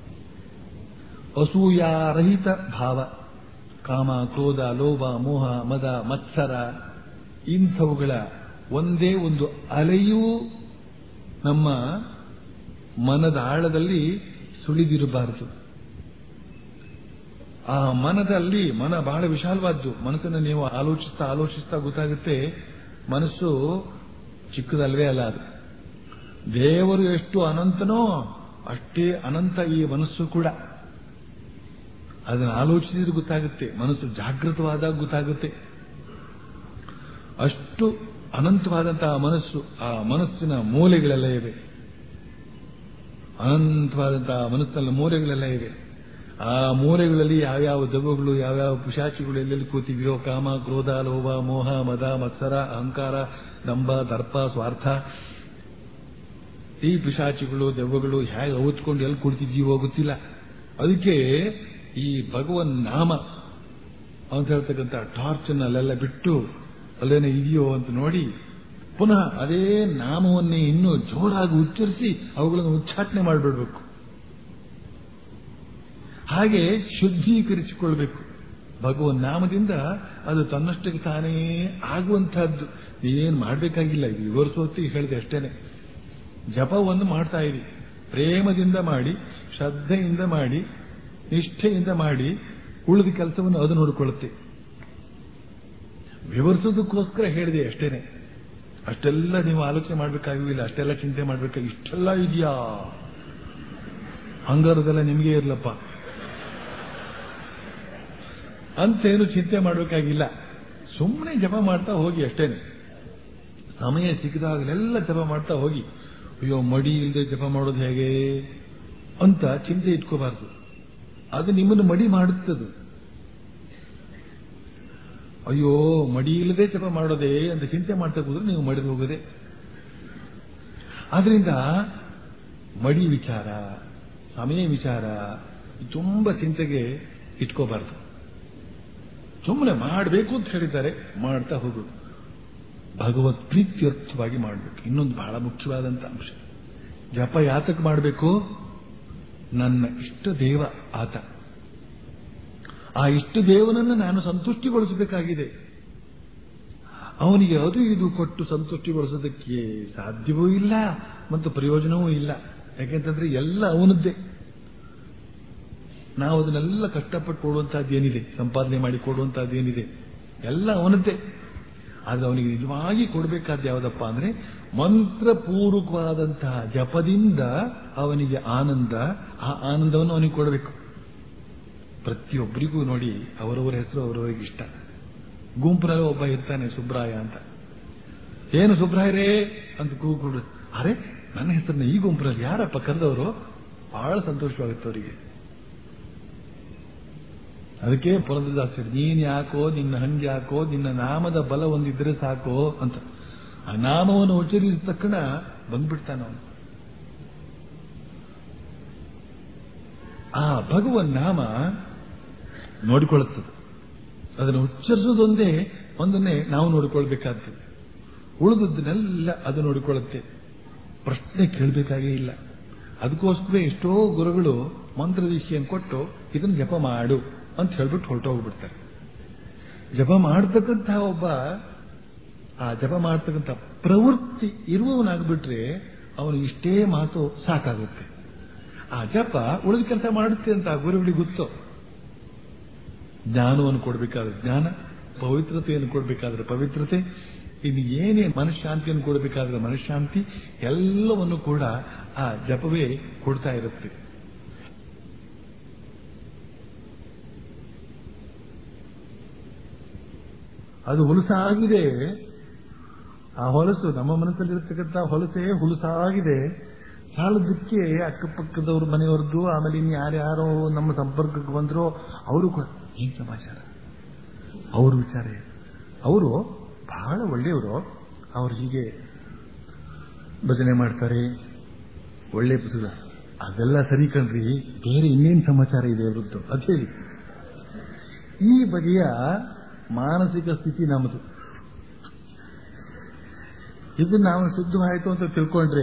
ಅಸೂಯಾರಹಿತ ಭಾವ ಕಾಮ ಕ್ರೋಧ ಲೋಭ ಮೋಹ ಮದ ಮತ್ಸರ ಇಂಥವುಗಳ ಒಂದೇ ಒಂದು ಅಲೆಯೂ ನಮ್ಮ ಮನದ ಆಳದಲ್ಲಿ ಸುಳಿದಿರಬಾರದು ಆ ಮನದಲ್ಲಿ ಮನ ಬಹಳ ವಿಶಾಲವಾದ್ದು ಮನಸ್ಸನ್ನು ನೀವು ಆಲೋಚಿಸ್ತಾ ಆಲೋಚಿಸ್ತಾ ಗೊತ್ತಾಗುತ್ತೆ ಮನಸ್ಸು ಚಿಕ್ಕದಲ್ವೇ ಅಲ್ಲ ಅದು ದೇವರು ಎಷ್ಟು ಅನಂತನೋ ಅಷ್ಟೇ ಅನಂತ ಈ ಮನಸ್ಸು ಕೂಡ ಅದನ್ನು ಆಲೋಚಿಸಿದ್ರೆ ಗೊತ್ತಾಗುತ್ತೆ ಮನಸ್ಸು ಜಾಗೃತವಾದಾಗ ಗೊತ್ತಾಗುತ್ತೆ ಅಷ್ಟು ಅನಂತವಾದಂತಹ ಮನಸ್ಸು ಆ ಮನಸ್ಸಿನ ಮೂಲೆಗಳೆಲ್ಲ ಇವೆ ಅನಂತವಾದಂತಹ ಮನಸ್ಸಿನ ಮೂಲೆಗಳೆಲ್ಲ ಇವೆ ಆ ಮೂಲೆಗಳಲ್ಲಿ ಯಾವ್ಯಾವ ದೆವ್ವಗಳು ಯಾವ್ಯಾವ ಪಿಶಾಚಿಗಳು ಎಲ್ಲೆಲ್ಲಿ ಕೂತಿವೆಯೋ ಕಾಮ ಕ್ರೋಧ ಲೋಭ ಮೋಹ ಮದ ಮತ್ಸರ ಅಹಂಕಾರ ದಂಭ ದರ್ಪ ಸ್ವಾರ್ಥ ಈ ಪಿಶಾಚಿಗಳು ದೆವ್ವಗಳು ಹೇಗೆ ಔತ್ಕೊಂಡು ಎಲ್ಲಿ ಕುಳಿತಿದ್ದೀವೋ ಗೊತ್ತಿಲ್ಲ ಅದಕ್ಕೆ ಈ ಭಗವನ್ ನಾಮ ಅಂತ ಹೇಳ್ತಕ್ಕಂಥ ಟಾರ್ಚ್ ಅಲ್ಲೆಲ್ಲ ಬಿಟ್ಟು ಅಲ್ಲೇನೋ ಇದೆಯೋ ಅಂತ ನೋಡಿ ಪುನಃ ಅದೇ ನಾಮವನ್ನೇ ಇನ್ನೂ ಜೋರಾಗಿ ಉಚ್ಚರಿಸಿ ಅವುಗಳನ್ನು ಉಚ್ಚಾಟನೆ ಮಾಡಿಬಿಡ್ಬೇಕು ಹಾಗೆ ಶುದ್ಧೀಕರಿಸಿಕೊಳ್ಬೇಕು ಭಗವನ್ ನಾಮದಿಂದ ಅದು ತನ್ನಷ್ಟಕ್ಕೆ ತಾನೇ ಆಗುವಂತಹದ್ದು ಏನು ಮಾಡಬೇಕಾಗಿಲ್ಲ ಇದು ವಿವರಿಸೋತ್ತಿಗೆ ಹೇಳಿದೆ ಅಷ್ಟೇನೆ ಜಪವನ್ನು ಮಾಡ್ತಾ ಇರಿ ಪ್ರೇಮದಿಂದ ಮಾಡಿ ಶ್ರದ್ಧೆಯಿಂದ ಮಾಡಿ ನಿಷ್ಠೆಯಿಂದ ಮಾಡಿ ಉಳಿದ ಕೆಲಸವನ್ನು ಅದು ನೋಡಿಕೊಳ್ಳುತ್ತೆ ವಿವರಿಸೋದಕ್ಕೋಸ್ಕರ ಹೇಳಿದೆ ಅಷ್ಟೇನೆ ಅಷ್ಟೆಲ್ಲ ನೀವು ಆಲೋಚನೆ ಮಾಡಬೇಕಾಗಿಲ್ಲ ಅಷ್ಟೆಲ್ಲ ಚಿಂತೆ ಮಾಡಬೇಕಾಗಿ ಇಷ್ಟೆಲ್ಲ ಇದೆಯಾ ಹಂಗಾರದೆಲ್ಲ ನಿಮಗೆ ಇರ್ಲಪ್ಪ ಅಂತೇನು ಚಿಂತೆ ಮಾಡಬೇಕಾಗಿಲ್ಲ ಸುಮ್ಮನೆ ಜಪ ಮಾಡ್ತಾ ಹೋಗಿ ಅಷ್ಟೇನೆ ಸಮಯ ಸಿಕ್ಕಿದಾಗಲೆಲ್ಲ ಜಪ ಮಾಡ್ತಾ ಹೋಗಿ ಅಯ್ಯೋ ಮಡಿ ಇಲ್ಲದೆ ಜಪ ಮಾಡೋದು ಹೇಗೆ ಅಂತ ಚಿಂತೆ ಇಟ್ಕೋಬಾರ್ದು ಅದು ನಿಮ್ಮನ್ನು ಮಡಿ ಮಾಡುತ್ತದು ಅಯ್ಯೋ ಮಡಿ ಇಲ್ಲದೆ ಜಪ ಮಾಡೋದೇ ಅಂತ ಚಿಂತೆ ಮಾಡ್ತಾ ಕೂತ್ರೆ ನೀವು ಮಡಿದು ಹೋಗೋದೆ ಆದ್ರಿಂದ ಮಡಿ ವಿಚಾರ ಸಮಯ ವಿಚಾರ ತುಂಬಾ ಚಿಂತೆಗೆ ಇಟ್ಕೋಬಾರ್ದು ಸುಮ್ಮನೆ ಮಾಡಬೇಕು ಅಂತ ಹೇಳಿದ್ದಾರೆ ಮಾಡ್ತಾ ಹೋಗೋದು ಭಗವತ್ ಪ್ರೀತ್ಯರ್ಥವಾಗಿ ಮಾಡಬೇಕು ಇನ್ನೊಂದು ಬಹಳ ಮುಖ್ಯವಾದಂತ ಅಂಶ ಜಪ ಯಾತಕ್ಕೆ ಮಾಡಬೇಕು ನನ್ನ ಇಷ್ಟ ದೇವ ಆತ ಆ ಇಷ್ಟ ದೇವನನ್ನು ನಾನು ಸಂತುಷ್ಟಿಗೊಳಿಸಬೇಕಾಗಿದೆ ಅವನಿಗೆ ಅದು ಇದು ಕೊಟ್ಟು ಸಂತುಷ್ಟಿಗೊಳಿಸೋದಕ್ಕೆ ಸಾಧ್ಯವೂ ಇಲ್ಲ ಮತ್ತು ಪ್ರಯೋಜನವೂ ಇಲ್ಲ ಯಾಕೆಂತಂದ್ರೆ ಎಲ್ಲ ಅವನದ್ದೇ ನಾವು ಅದನ್ನೆಲ್ಲ ಕಷ್ಟಪಟ್ಟು ಕೊಡುವಂತಹದ್ದು ಏನಿದೆ ಸಂಪಾದನೆ ಮಾಡಿ ಕೊಡುವಂತಹದ್ದು ಏನಿದೆ ಎಲ್ಲ ಅವನದ್ದೇ ಆದ್ರೆ ಅವನಿಗೆ ನಿಜವಾಗಿ ಕೊಡಬೇಕಾದ ಯಾವುದಪ್ಪ ಅಂದ್ರೆ ಮಂತ್ರಪೂರ್ವಕವಾದಂತಹ ಜಪದಿಂದ ಅವನಿಗೆ ಆನಂದ ಆ ಆನಂದವನ್ನು ಅವನಿಗೆ ಕೊಡಬೇಕು ಪ್ರತಿಯೊಬ್ಬರಿಗೂ ನೋಡಿ ಅವರವರ ಹೆಸರು ಅವರವರಿಗೆ ಇಷ್ಟ ಗುಂಪಿನಲ್ಲಿ ಒಬ್ಬ ಇರ್ತಾನೆ ಸುಬ್ರಾಯ ಅಂತ ಏನು ಸುಬ್ರಾಯರೇ ಅಂತ ಕೂಗುಡು ಅರೆ ನನ್ನ ಹೆಸರನ್ನ ಈ ಗುಂಪಿನಲ್ಲಿ ಯಾರಪ್ಪ ಕರೆದವರು ಬಹಳ ಸಂತೋಷವಾಗುತ್ತೆ ಅವರಿಗೆ ಅದಕ್ಕೆ ಪುರಂದದಾಸ ನೀನ್ ಯಾಕೋ ನಿನ್ನ ಹಂಗೆ ಯಾಕೋ ನಿನ್ನ ನಾಮದ ಬಲ ಒಂದಿದ್ರೆ ಸಾಕೋ ಅಂತ ಆ ನಾಮವನ್ನು ಉಚ್ಚರಿಸಿದ ತಕ್ಷಣ ಬಂದ್ಬಿಡ್ತಾನ ಅವನು ಆ ಭಗವನ್ ನಾಮ ನೋಡಿಕೊಳ್ಳುತ್ತದೆ ಅದನ್ನು ಉಚ್ಚರಿಸುವುದೊಂದೇ ಒಂದನ್ನೇ ನಾವು ನೋಡಿಕೊಳ್ಬೇಕಾದ್ದು ಉಳಿದದ್ದನ್ನೆಲ್ಲ ಅದು ನೋಡಿಕೊಳ್ಳುತ್ತೆ ಪ್ರಶ್ನೆ ಕೇಳಬೇಕಾಗೇ ಇಲ್ಲ ಅದಕ್ಕೋಸ್ಕರ ಎಷ್ಟೋ ಗುರುಗಳು ಮಂತ್ರದೀಕ್ಷೆಯನ್ನು ಕೊಟ್ಟು ಇದನ್ನು ಜಪ ಮಾಡು ಅಂತ ಹೇಳ್ಬಿಟ್ಟು ಹೊರಟೋಗ್ಬಿಡ್ತಾರೆ ಜಪ ಮಾಡ್ತಕ್ಕಂಥ ಒಬ್ಬ ಆ ಜಪ ಮಾಡ್ತಕ್ಕಂಥ ಪ್ರವೃತ್ತಿ ಇರುವವನಾಗ್ಬಿಟ್ರೆ ಅವನು ಇಷ್ಟೇ ಮಾತು ಸಾಕಾಗುತ್ತೆ ಆ ಜಪ ಉಳಿದ ಕೆಲಸ ಮಾಡುತ್ತೆ ಅಂತ ಆ ಗುರುಗಳಿಗೆ ಗೊತ್ತು ಜ್ಞಾನವನ್ನು ಕೊಡಬೇಕಾದ್ರೆ ಜ್ಞಾನ ಪವಿತ್ರತೆಯನ್ನು ಕೊಡಬೇಕಾದ್ರೆ ಪವಿತ್ರತೆ ಇನ್ನು ಏನೇ ಮನಃಶಾಂತಿಯನ್ನು ಕೊಡಬೇಕಾದ್ರೆ ಮನಃಶಾಂತಿ ಎಲ್ಲವನ್ನು ಕೂಡ ಆ ಜಪವೇ ಕೊಡ್ತಾ ಇರುತ್ತೆ ಅದು ಹುಲಸಾಗಿದೆ ಆ ಹೊಲಸು ನಮ್ಮ ಮನಸ್ಸಲ್ಲಿರ್ತಕ್ಕಂಥ ಹೊಲಸೇ ಹುಲಸಾಗಿದೆ ಸಾಲದಕ್ಕೆ ಅಕ್ಕಪಕ್ಕದವ್ರ ಮನೆಯವ್ರದ್ದು ಆಮೇಲೆ ಇನ್ನು ಯಾರ್ಯಾರೋ ನಮ್ಮ ಸಂಪರ್ಕಕ್ಕೆ ಬಂದ್ರೋ ಅವರು ಕೂಡ ಏನ್ ಸಮಾಚಾರ ಅವ್ರ ವಿಚಾರ ಏನು? ಅವರು ಬಹಳ ಒಳ್ಳೆಯವರು ಅವ್ರು ಹೀಗೆ ಭಜನೆ ಮಾಡ್ತಾರೆ ಒಳ್ಳೆ ಪುಸ್ತಕ ಅದೆಲ್ಲ ಸರಿ ಕಣ್ರಿ ಬೇರೆ ಇನ್ನೇನು ಸಮಾಚಾರ ಇದೆ ಅವರದ್ದು ಅದು ಹೇಳಿ ಈ ಬಗೆಯ ಮಾನಸಿಕ ಸ್ಥಿತಿ ನಮ್ಮದು ಇದು ನಾವು ಶುದ್ಧವಾಯಿತು ಅಂತ ತಿಳ್ಕೊಂಡ್ರೆ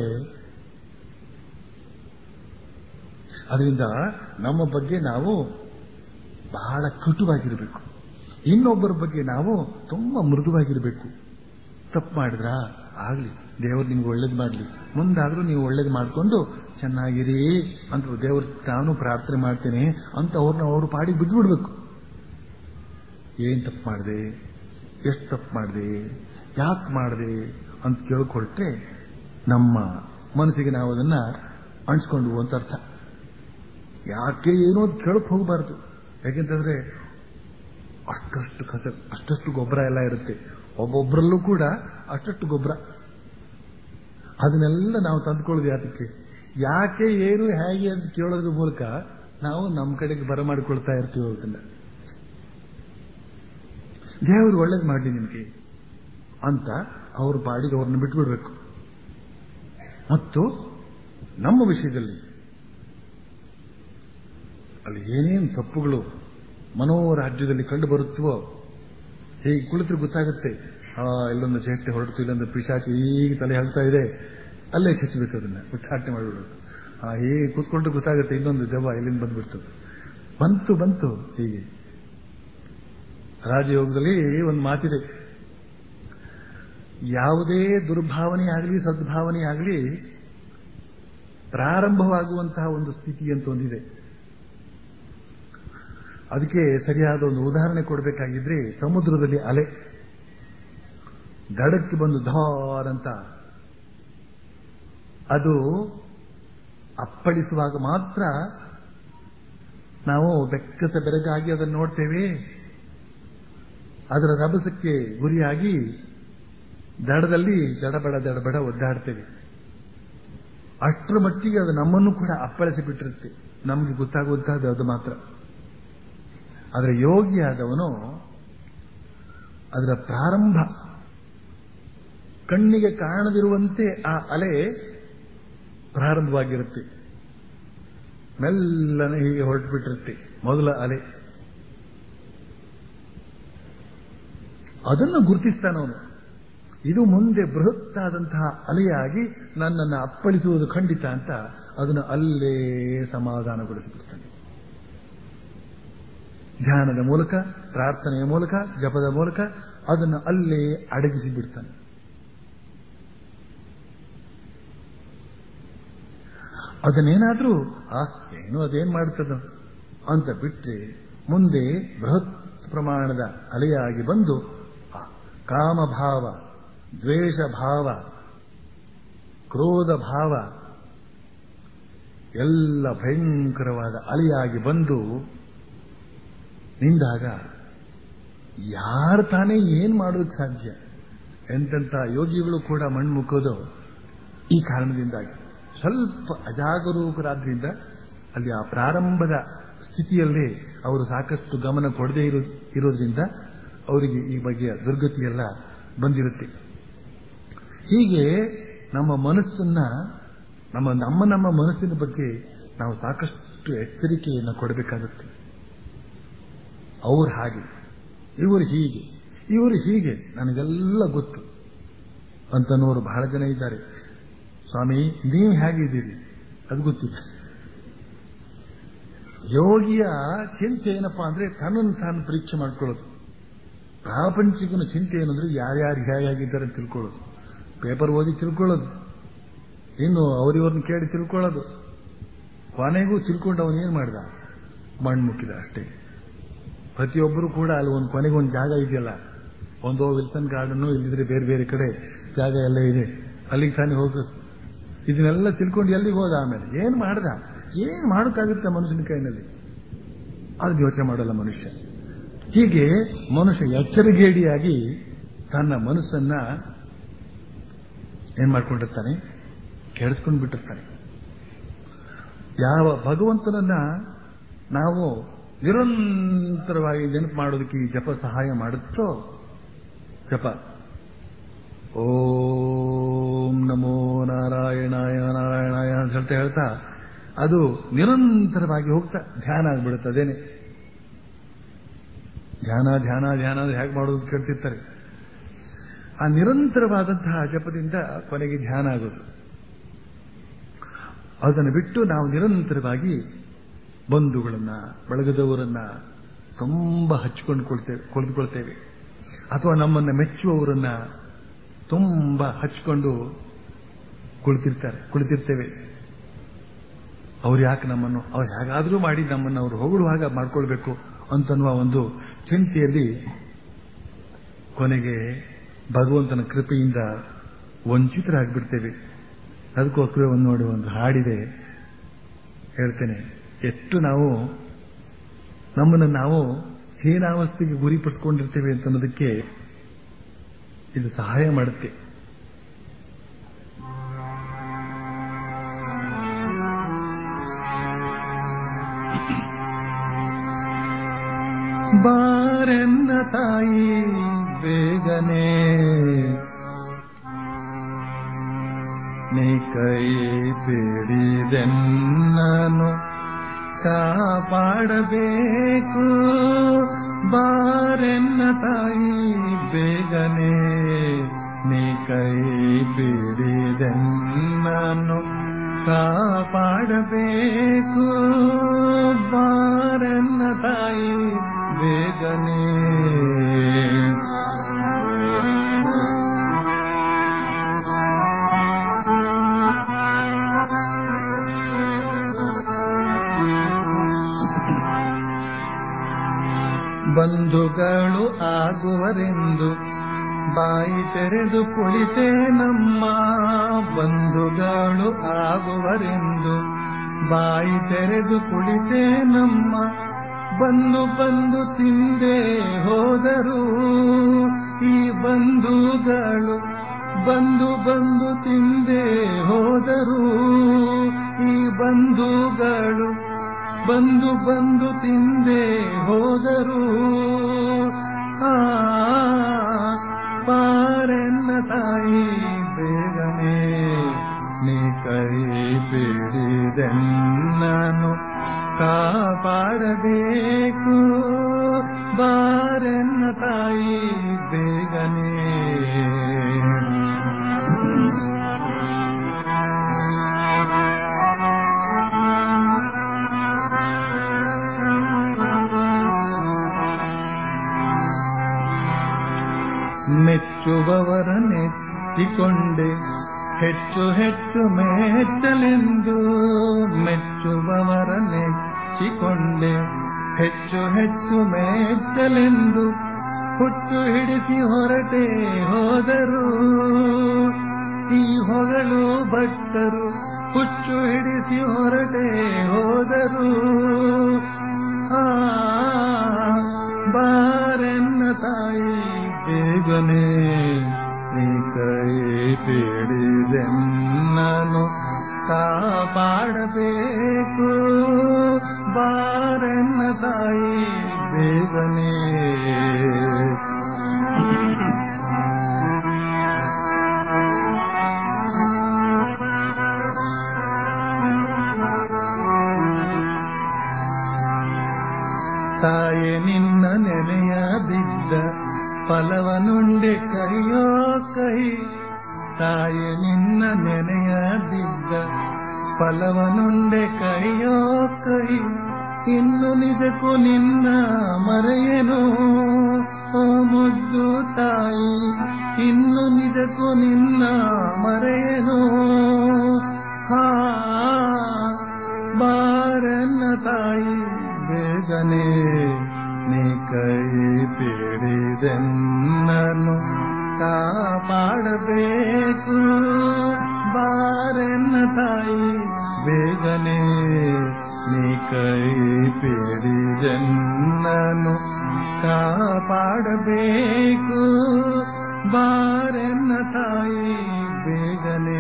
ಅದರಿಂದ ನಮ್ಮ ಬಗ್ಗೆ ನಾವು ಬಹಳ ಕಟುವಾಗಿರಬೇಕು ಇನ್ನೊಬ್ಬರ ಬಗ್ಗೆ ನಾವು ತುಂಬಾ ಮೃದುವಾಗಿರಬೇಕು ತಪ್ಪು ಮಾಡಿದ್ರ ಆಗ್ಲಿ ದೇವರು ನಿಮ್ಗೆ ಒಳ್ಳೇದು ಮಾಡ್ಲಿ ಮುಂದಾದ್ರೂ ನೀವು ಒಳ್ಳೇದು ಮಾಡ್ಕೊಂಡು ಚೆನ್ನಾಗಿರಿ ಅಂತ ದೇವ್ರ ನಾನು ಪ್ರಾರ್ಥನೆ ಮಾಡ್ತೇನೆ ಅಂತ ಅವ್ರನ್ನ ಅವ್ರ ಪಾಡಿಗೆ ಬಿದ್ದುಬಿಡ್ಬೇಕು ಏನ್ ತಪ್ಪು ಮಾಡಿದೆ ಎಷ್ಟು ತಪ್ಪು ಮಾಡಿದೆ ಯಾಕೆ ಮಾಡಿದೆ ಅಂತ ಕೇಳ್ಕೊಳ್ಟ್ರೆ ನಮ್ಮ ಮನಸ್ಸಿಗೆ ನಾವು ಅದನ್ನ ಅಣಿಸ್ಕೊಂಡು ಅಂತ ಅರ್ಥ ಯಾಕೆ ಏನೋ ಅಂತ ಕೇಳಕ್ ಹೋಗಬಾರ್ದು ಯಾಕೆಂತಂದ್ರೆ ಅಷ್ಟಷ್ಟು ಕಸ ಅಷ್ಟಷ್ಟು ಗೊಬ್ಬರ ಎಲ್ಲ ಇರುತ್ತೆ ಒಬ್ಬೊಬ್ಬರಲ್ಲೂ ಕೂಡ ಅಷ್ಟಷ್ಟು ಗೊಬ್ಬರ ಅದನ್ನೆಲ್ಲ ನಾವು ತಂದ್ಕೊಳ್ಳೋದು ಯಾತಕ್ಕೆ ಯಾಕೆ ಏನು ಹೇಗೆ ಅಂತ ಕೇಳೋದ್ರ ಮೂಲಕ ನಾವು ನಮ್ಮ ಕಡೆಗೆ ಬರಮಾಡಿಕೊಳ್ತಾ ಇರ್ತೀವಿ ಅದನ್ನ ದೇವರು ಒಳ್ಳೇದು ಮಾಡಲಿ ನಿಮಗೆ ಅಂತ ಅವ್ರ ಬಾಡಿಗೆ ಅವ್ರನ್ನ ಬಿಟ್ಬಿಡ್ಬೇಕು ಮತ್ತು ನಮ್ಮ ವಿಷಯದಲ್ಲಿ ಅಲ್ಲಿ ಏನೇನು ತಪ್ಪುಗಳು ಮನೋರಾಜ್ಯದಲ್ಲಿ ಕಂಡು ಬರುತ್ತವೋ ಹೀಗೆ ಕುಳಿತರೆ ಗೊತ್ತಾಗುತ್ತೆ ಆ ಇಲ್ಲೊಂದು ಚೇಷ್ಟೆ ಹೊರಡ್ತು ಇಲ್ಲೊಂದು ಪಿಶಾಚಿ ಈಗ ತಲೆ ಹಾಕ್ತಾ ಇದೆ ಅಲ್ಲೇ ಚಚ್ಚಬೇಕು ಅದನ್ನ ಉಚ್ಚಾಟನೆ ಮಾಡಿಬಿಡೋದು ಆ ಹೀಗೆ ಕೂತ್ಕೊಂಡ್ರೆ ಗೊತ್ತಾಗುತ್ತೆ ಇನ್ನೊಂದು ದೆವ್ವ ಇಲ್ಲಿಂದ ಬಂದ್ಬಿಡ್ತು ಬಂತು ಬಂತು ಹೀಗೆ ರಾಜಯೋಗದಲ್ಲಿ ಒಂದು ಮಾತಿದೆ ಯಾವುದೇ ದುರ್ಭಾವನೆ ಆಗಲಿ ಸದ್ಭಾವನೆ ಆಗಲಿ ಪ್ರಾರಂಭವಾಗುವಂತಹ ಒಂದು ಸ್ಥಿತಿ ಅಂತ ಒಂದಿದೆ ಅದಕ್ಕೆ ಸರಿಯಾದ ಒಂದು ಉದಾಹರಣೆ ಕೊಡಬೇಕಾಗಿದ್ರೆ ಸಮುದ್ರದಲ್ಲಿ ಅಲೆ ದಡಕ್ಕೆ ಬಂದು ಧಾರ್ ಅಂತ ಅದು ಅಪ್ಪಳಿಸುವಾಗ ಮಾತ್ರ ನಾವು ಬೆಕ್ಕಸ ಬೆರಗಾಗಿ ಅದನ್ನು ನೋಡ್ತೇವೆ ಅದರ ರಭಸಕ್ಕೆ ಗುರಿಯಾಗಿ ದಡದಲ್ಲಿ ದಡಬಡ ದಡಬಡ ಒದ್ದಾಡ್ತೇವೆ ಅಷ್ಟರ ಮಟ್ಟಿಗೆ ಅದು ನಮ್ಮನ್ನು ಕೂಡ ಅಪ್ಪಳಿಸಿ ಬಿಟ್ಟಿರುತ್ತೆ ನಮಗೆ ಗೊತ್ತಾಗುವಂತಹದ್ದು ಅದು ಮಾತ್ರ ಆದರೆ ಯೋಗಿಯಾದವನು ಅದರ ಪ್ರಾರಂಭ ಕಣ್ಣಿಗೆ ಕಾಣದಿರುವಂತೆ ಆ ಅಲೆ ಪ್ರಾರಂಭವಾಗಿರುತ್ತೆ ಮೆಲ್ಲನೆ ಹೀಗೆ ಹೊರಟು ಬಿಟ್ಟಿರುತ್ತೆ ಮೊದಲ ಅಲೆ ಅದನ್ನು ಗುರುತಿಸ್ತಾನವನು ಇದು ಮುಂದೆ ಬೃಹತ್ತಾದಂತಹ ಅಲೆಯಾಗಿ ನನ್ನನ್ನು ಅಪ್ಪಳಿಸುವುದು ಖಂಡಿತ ಅಂತ ಅದನ್ನು ಅಲ್ಲೇ ಸಮಾಧಾನಗೊಳಿಸಿಬಿಡ್ತಾನೆ ಧ್ಯಾನದ ಮೂಲಕ ಪ್ರಾರ್ಥನೆಯ ಮೂಲಕ ಜಪದ ಮೂಲಕ ಅದನ್ನು ಅಲ್ಲೇ ಅಡಗಿಸಿ ಬಿಡ್ತಾನೆ ಅದನ್ನೇನಾದ್ರೂ ಆ ಏನು ಅದೇನ್ ಮಾಡ್ತದ ಅಂತ ಬಿಟ್ರೆ ಮುಂದೆ ಬೃಹತ್ ಪ್ರಮಾಣದ ಅಲೆಯಾಗಿ ಬಂದು ಆ ಕಾಮಭಾವ ದ್ವೇಷ ಭಾವ ಕ್ರೋಧ ಭಾವ ಎಲ್ಲ ಭಯಂಕರವಾದ ಅಲೆಯಾಗಿ ಬಂದು ನಿಂದಾಗ ಯಾರು ತಾನೇ ಏನ್ ಮಾಡೋದಕ್ಕೆ ಸಾಧ್ಯ ಎಂತೆಂಥ ಯೋಗಿಗಳು ಕೂಡ ಮಣ್ಮುಕ್ಕೋದು ಈ ಕಾರಣದಿಂದಾಗಿ ಸ್ವಲ್ಪ ಅಜಾಗರೂಕರಾದ್ರಿಂದ ಅಲ್ಲಿ ಆ ಪ್ರಾರಂಭದ ಸ್ಥಿತಿಯಲ್ಲೇ ಅವರು ಸಾಕಷ್ಟು ಗಮನ ಕೊಡದೇ ಇರೋ ಇರೋದ್ರಿಂದ ಅವರಿಗೆ ಈ ಬಗೆಯ ದುರ್ಗತಿಯೆಲ್ಲ ಬಂದಿರುತ್ತೆ ಹೀಗೆ ನಮ್ಮ ಮನಸ್ಸನ್ನ ನಮ್ಮ ನಮ್ಮ ನಮ್ಮ ಮನಸ್ಸಿನ ಬಗ್ಗೆ ನಾವು ಸಾಕಷ್ಟು ಎಚ್ಚರಿಕೆಯನ್ನು ಕೊಡಬೇಕಾಗುತ್ತೆ ಅವ್ರು ಹಾಗೆ ಇವರು ಹೀಗೆ ಇವರು ಹೀಗೆ ನನಗೆಲ್ಲ ಗೊತ್ತು ಅಂತನೋರು ಬಹಳ ಜನ ಇದ್ದಾರೆ ಸ್ವಾಮಿ ನೀವು ಹೇಗಿದ್ದೀರಿ ಅದು ಗೊತ್ತಿಲ್ಲ ಯೋಗಿಯ ಚಿಂತೆ ಏನಪ್ಪಾ ಅಂದ್ರೆ ತನ್ನನ್ನು ತಾನು ಪರೀಕ್ಷೆ ಮಾಡ್ಕೊಳ್ಳೋದು ಪ್ರಾಪಂಚಿಕನ ಚಿಂತೆ ಏನಂದ್ರೆ ಯಾರ್ಯಾರು ಹೇಗಾಗಿದ್ದಾರೆ ಅಂತ ತಿಳ್ಕೊಳ್ಳೋದು ಪೇಪರ್ ಓದಿ ತಿಳ್ಕೊಳ್ಳೋದು ಇನ್ನು ಅವರಿವ್ರನ್ನ ಕೇಳಿ ತಿಳ್ಕೊಳ್ಳೋದು ಕೊನೆಗೂ ತಿಳ್ಕೊಂಡು ಅವನು ಏನ್ ಮಾಡ್ದ ಮಣ್ಣು ಮುಕ್ಕಿದ ಅಷ್ಟೇ ಪ್ರತಿಯೊಬ್ಬರು ಕೂಡ ಅಲ್ಲಿ ಒಂದು ಕೊನೆಗೆ ಒಂದು ಜಾಗ ಇದೆಯಲ್ಲ ಒಂದೋ ವಿಲ್ಸನ್ ಗಾರ್ಡನ್ನು ಇಲ್ಲಿದ್ರೆ ಬೇರೆ ಬೇರೆ ಕಡೆ ಜಾಗ ಎಲ್ಲ ಇದೆ ಅಲ್ಲಿಗೆ ತಾನೇ ಹೋಗೋದು ಇದನ್ನೆಲ್ಲ ತಿಳ್ಕೊಂಡು ಎಲ್ಲಿಗೆ ಹೋದ ಆಮೇಲೆ ಏನ್ ಮಾಡ್ದ ಏನ್ ಮಾಡೋಕ್ಕಾಗುತ್ತೆ ಮನುಷ್ಯನ ಕೈನಲ್ಲಿ ಅದು ಯೋಚನೆ ಮಾಡಲ್ಲ ಮನುಷ್ಯ ಹೀಗೆ ಮನುಷ್ಯ ಎಚ್ಚರಿಗೇಡಿಯಾಗಿ ತನ್ನ ಮನಸ್ಸನ್ನ ಏನ್ ಮಾಡ್ಕೊಂಡಿರ್ತಾನೆ ಕೆಡಿಸ್ಕೊಂಡು ಬಿಟ್ಟಿರ್ತಾನೆ ಯಾವ ಭಗವಂತನನ್ನ ನಾವು ನಿರಂತರವಾಗಿ ನೆನಪು ಮಾಡೋದಕ್ಕೆ ಈ ಜಪ ಸಹಾಯ ಮಾಡುತ್ತೋ ಜಪ ಓಂ ನಮೋ ನಾರಾಯಣಾಯ ನಾರಾಯಣಾಯ ಅಂತ ಹೇಳ್ತಾ ಹೇಳ್ತಾ ಅದು ನಿರಂತರವಾಗಿ ಹೋಗ್ತಾ ಧ್ಯಾನ ಆಗ್ಬಿಡುತ್ತೆ ಅದೇನೆ ಧ್ಯಾನ ಧ್ಯಾನ ಧ್ಯಾನ ಅಂದ್ರೆ ಹೇಗೆ ಮಾಡೋದು ಕೇಳ್ತಿರ್ತಾರೆ ಆ ನಿರಂತರವಾದಂತಹ ಜಪದಿಂದ ಕೊನೆಗೆ ಧ್ಯಾನ ಆಗೋದು ಅದನ್ನು ಬಿಟ್ಟು ನಾವು ನಿರಂತರವಾಗಿ ಬಂಧುಗಳನ್ನ ಬಳಗದವರನ್ನ ತುಂಬಾ ಹಚ್ಕೊಂಡು ಕೊಳ್ತೇವೆ ಕೊಳೆದುಕೊಳ್ತೇವೆ ಅಥವಾ ನಮ್ಮನ್ನ ಮೆಚ್ಚುವವರನ್ನ ತುಂಬಾ ಹಚ್ಕೊಂಡು ಕುಳಿತಿರ್ತಾರೆ ಕುಳಿತಿರ್ತೇವೆ ಅವ್ರು ಯಾಕೆ ನಮ್ಮನ್ನು ಅವ್ರು ಹೇಗಾದ್ರೂ ಮಾಡಿ ನಮ್ಮನ್ನು ಅವರು ಹೊಗಳುವಾಗ ಮಾಡ್ಕೊಳ್ಬೇಕು ಅಂತನ್ನುವ ಒಂದು ಚಿಂತೆಯಲ್ಲಿ ಕೊನೆಗೆ ಭಗವಂತನ ಕೃಪೆಯಿಂದ ವಂಚಿತರಾಗ್ಬಿಡ್ತೇವೆ ಅದಕ್ಕೋಸ್ಕರ ಒಂದು ನೋಡಿ ಒಂದು ಹಾಡಿದೆ ಹೇಳ್ತೇನೆ ಎಷ್ಟು ನಾವು ನಮ್ಮನ್ನು ನಾವು ಹೀನಾವಸ್ಥೆಗೆ ಗುರಿಪಡಿಸ್ಕೊಂಡಿರ್ತೇವೆ ಅಂತ ಅನ್ನೋದಕ್ಕೆ ಇದು ಸಹಾಯ ಮಾಡುತ್ತೆ ಬಾರೆನ್ನ ತಾಯಿ ಬೇಗನೆ ನೀ ಕೈ ಬಿಡಿದೆನ್ನನು ಕಾಪಾಡಬೇಕು ಬಾರೆನ್ನ ತಾಯಿ ಬೇಗನೆ ನೀ ಕೈ ಬಿಡಿದೆನ್ನನು ಕಾಪಾಡಬೇಕು ಬಾರೆನ್ನ ತಾಯಿ ಬೇಗನೆ ಬಂಧುಗಳು ಆಗುವರೆಂದು ಬಾಯಿ ತೆರೆದು ಕುಳಿತೆ ನಮ್ಮ ಬಂಧುಗಳು ಆಗುವರೆಂದು ಬಾಯಿ ತೆರೆದು ಕುಳಿತೆ ನಮ್ಮ ಬಂದು ಬಂದು ತಿಂದೆ ಹೋದರು ಈ ಬಂಧುಗಳು ಬಂದು ಬಂದು ತಿಂದೆ ಹೋದರು ಈ ಬಂಧುಗಳು ಬಂದು ಬಂದು ತಿಂದೆ ಹೋದರು ಆ ಪಾರೆನ್ನ ತಾಯಿ ಬೇಗನೆ ನೀ ಕೈ ಬಿಡಿದೆನ್ನನು ಕಾಪಾಡಬೇಕು ಬಾರೆನ್ನ ತಾಯಿ ಬೇಗನೆ ಮೆಚ್ಚುವವರ ನೆಚ್ಚಿಕೊಂಡೆ ಹೆಚ್ಚು ಹೆಚ್ಚು ಮೆಚ್ಚಲೆಂದು ಮೆಚ್ಚುವವರ ನೆಚ್ಚಿಕೊಂಡೆ ಹೆಚ್ಚು ಹೆಚ್ಚು ಮೆಚ್ಚಲೆಂದು ಹುಚ್ಚು ಹಿಡಿಸಿ ಹೊರಟೆ ಹೋದರು ಈ ಹೊಗಳು ಭಕ್ತರು ಹುಚ್ಚು ಹಿಡಿಸಿ ಹೊರಟೆ ಹೋದರು ಆ ಬಾರೆನ್ನ ತಾಯಿ ಬೇಗನೆ ನೀ ಕೈ ಪಿಡಿದೆನ್ನನು ಕಾಪಾಡಬೇಕು ಬಾರೆನ್ನ ತಾಯಿ ಬೇಗನೆ ತಾಯೆ ನಿನ್ನ ನೆನೆಯ ಬಿದ್ದ ಫಲವನುಂಡೆ ಕೈಯೋ ಕೈ ತಾಯೆ ನಿನ್ನ ನೆನೆಯ ಬಿದ್ದ ಫಲವನುಂಡೆ ಕೈಯೋ ಕೈ ಇನ್ನು ನಿಜಕ್ಕೂ ನಿನ್ನ ಮರೆಯನು ಓ ಮುದ್ದು ತಾಯಿ ಇನ್ನು ನಿಜಕ್ಕೂ ನಿನ್ನ ಮರೆಯನು ಹಾ ಬಾರನ್ನ ತಾಯಿ ಬೇಗನೆ ನೀ ಕೈ ಪಿಡಿದೆನ್ನನು ಕಾಪಾಡಬೇಕು ಬಾರೆನ್ನ ತಾಯಿ ಬೇಗನೆ ನೀ ಕೈ ಪಿಡಿದೆನ್ನನು ಕಾಪಾಡಬೇಕು ಬಾರೆನ್ನ ತಾಯಿ ಬೇಗನೆ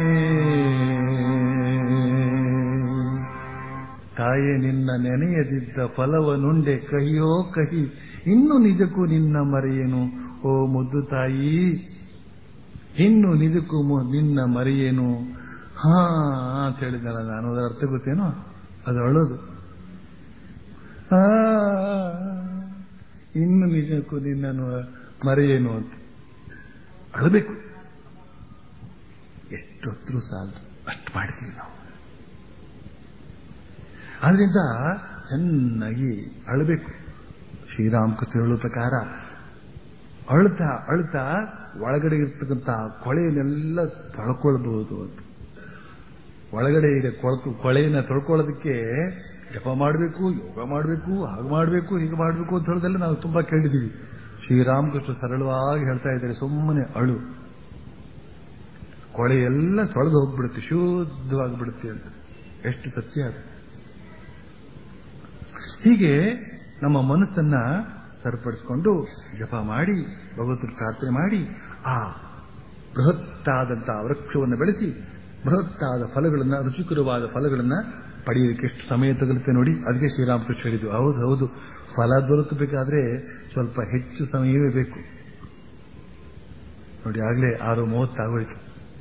ತಾಯೇ ನಿನ್ನ ನೆನೆಯದಿದ್ದ ಫಲವನುಂಡೆ ಕಹಿಯೋ ಕಹಿ ಇನ್ನು ನಿಜಕ್ಕೂ ನಿನ್ನ ಮರೆಯೇನು ಓ ಮುದ್ದು ತಾಯಿ ಇನ್ನು ನಿಜಕ್ಕೂ ಮು- ನಿನ್ನ ಮರೆಯೇನು ಹಾ ಅಂತ ಹೇಳಿದಲ್ಲ ನಾನು ಅದರ ಅರ್ಥ ಗೊತ್ತೇನೋ ಅದು ಅಳೋದು ಆ, ಇನ್ನು ನಿಜಕ್ಕೂ ನಿನ್ನನ್ನು ಮರೆಯೇನು ಅಂತ ಅಳಬೇಕು ಎಷ್ಟೊತ್ತರೂ ಸಾಲದು ಅಷ್ಟು ಮಾಡ್ತೀವಿ ನಾವು ಆದ್ರಿಂದ ಚೆನ್ನಾಗಿ ಅಳಬೇಕು ಶ್ರೀರಾಮಕೃಷ್ಣ ಹೇಳುವ ಪ್ರಕಾರ ಅಳ್ತಾ ಅಳ್ತಾ ಒಳಗಡೆ ಇರ್ತಕ್ಕಂಥ ಕೊಳೆಯನ್ನೆಲ್ಲ ತೊಳ್ಕೊಳ್ಬಹುದು ಅಂತ ಒಳಗಡೆ ಇದೆ ಕೊಳಕು ಕೊಳೆಯನ್ನ ತೊಳ್ಕೊಳ್ಳೋದಕ್ಕೆ ಜಪ ಮಾಡಬೇಕು ಯೋಗ ಮಾಡಬೇಕು ಹಾಗೆ ಮಾಡಬೇಕು ಹೀಗೆ ಮಾಡಬೇಕು ಅಂತ ಹೇಳೋದೆಲ್ಲ ನಾವು ತುಂಬಾ ಕೇಳಿದೀವಿ ಶ್ರೀರಾಮಕೃಷ್ಣ ಸರಳವಾಗಿ ಹೇಳ್ತಾ ಇದ್ದಾರೆ ಸುಮ್ಮನೆ ಅಳು ಕೊಳೆ ಎಲ್ಲ ತೊಳೆದು ಹೋಗ್ಬಿಡುತ್ತೆ ಶುದ್ಧವಾಗಿಬಿಡುತ್ತೆ ಅಂತ ಎಷ್ಟು ಸತ್ಯ ಅದು ಹೀಗೆ ನಮ್ಮ ಮನಸ್ಸನ್ನ ಸರಿಪಡಿಸಿಕೊಂಡು ಜಪ ಮಾಡಿ ಭಗವಂತನ ಪ್ರಾರ್ಥನೆ ಮಾಡಿ ಆ ಬೃಹತ್ತಾದಂತಹ ವೃಕ್ಷವನ್ನು ಬೆಳೆಸಿ ಬೃಹತ್ತಾದ ಫಲಗಳನ್ನ ರುಚಿಕರವಾದ ಫಲಗಳನ್ನ ಪಡೆಯೋದಕ್ಕೆ ಎಷ್ಟು ಸಮಯ ತಗಲುತ್ತೆ ನೋಡಿ ಅದಕ್ಕೆ ಶ್ರೀರಾಮಕೃಷ್ಣ ಹೇಳಿದ್ವು ಹೌದು ಹೌದು ಫಲ ದೊರಕಬೇಕಾದ್ರೆ ಸ್ವಲ್ಪ ಹೆಚ್ಚು ಸಮಯವೇ ಬೇಕು ನೋಡಿ ಆಗ್ಲೇ ಆರು ಮೂವತ್ತಾಗೋಯ್ತು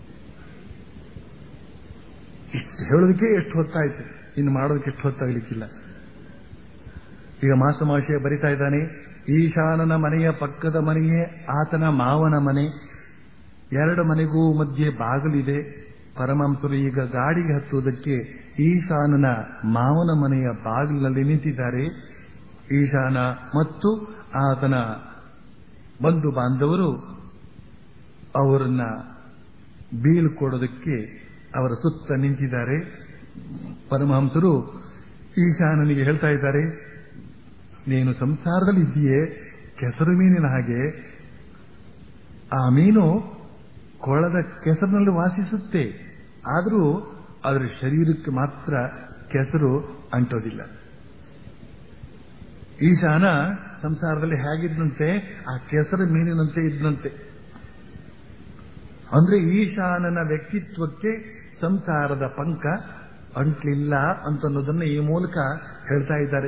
ಇಷ್ಟು ಹೇಳೋದಕ್ಕೆ ಎಷ್ಟು ಹೊತ್ತಾಯ್ತು ಇನ್ನು ಮಾಡೋದಕ್ಕೆ ಎಷ್ಟು ಹೊತ್ತಾಗ್ಲಿಕ್ಕಿಲ್ಲ ಈಗ ಮಾಸಮಾಶಯ ಬರಿತಾ ಇದ್ದಾನೆ ಈಶಾನನ ಮನೆಯ ಪಕ್ಕದ ಮನೆಯೇ ಆತನ ಮಾವನ ಮನೆ ಎರಡು ಮನೆಗೂ ಮಧ್ಯೆ ಬಾಗಿಲಿದೆ ಪರಮಂಸರು ಈಗ ಗಾಡಿಗೆ ಹತ್ತುವುದಕ್ಕೆ ಈಶಾನನ ಮಾವನ ಮನೆಯ ಬಾಗಿಲಿನಲ್ಲಿ ನಿಂತಿದ್ದಾರೆ ಈಶಾನ ಮತ್ತು ಆತನ ಬಂಧು ಬಾಂಧವರು ಅವರನ್ನ ಬೀಳ್ಕೊಡೋದಕ್ಕೆ ಅವರ ಸುತ್ತ ನಿಂತಿದ್ದಾರೆ ಪರಮಹಂಸರು ಈಶಾನನಿಗೆ ಹೇಳ್ತಾ ಇದ್ದಾರೆ ನೀನು ಸಂಸಾರದಲ್ಲಿ ಇದ್ದೀಯೇ ಕೆಸರು ಮೀನಿನ ಹಾಗೆ ಆ ಮೀನು ಕೊಳದ ಕೆಸರಿನಲ್ಲಿ ವಾಸಿಸುತ್ತೆ ಆದರೂ ಅದರ ಶರೀರಕ್ಕೆ ಮಾತ್ರ ಕೆಸರು ಅಂಟೋದಿಲ್ಲ ಈಶಾನ ಸಂಸಾರದಲ್ಲಿ ಹೇಗಿದ್ದಂತೆ ಆ ಕೆಸರು ಮೀನಿನಂತೆ ಇದ್ದಂತೆ ಅಂದ್ರೆ ಈಶಾನನ ವ್ಯಕ್ತಿತ್ವಕ್ಕೆ ಸಂಸಾರದ ಪಂಕ ಅಂಟ್ಲಿಲ್ಲ ಅಂತನ್ನೋದನ್ನ ಈ ಮೂಲಕ ಹೇಳ್ತಾ ಇದ್ದಾರೆ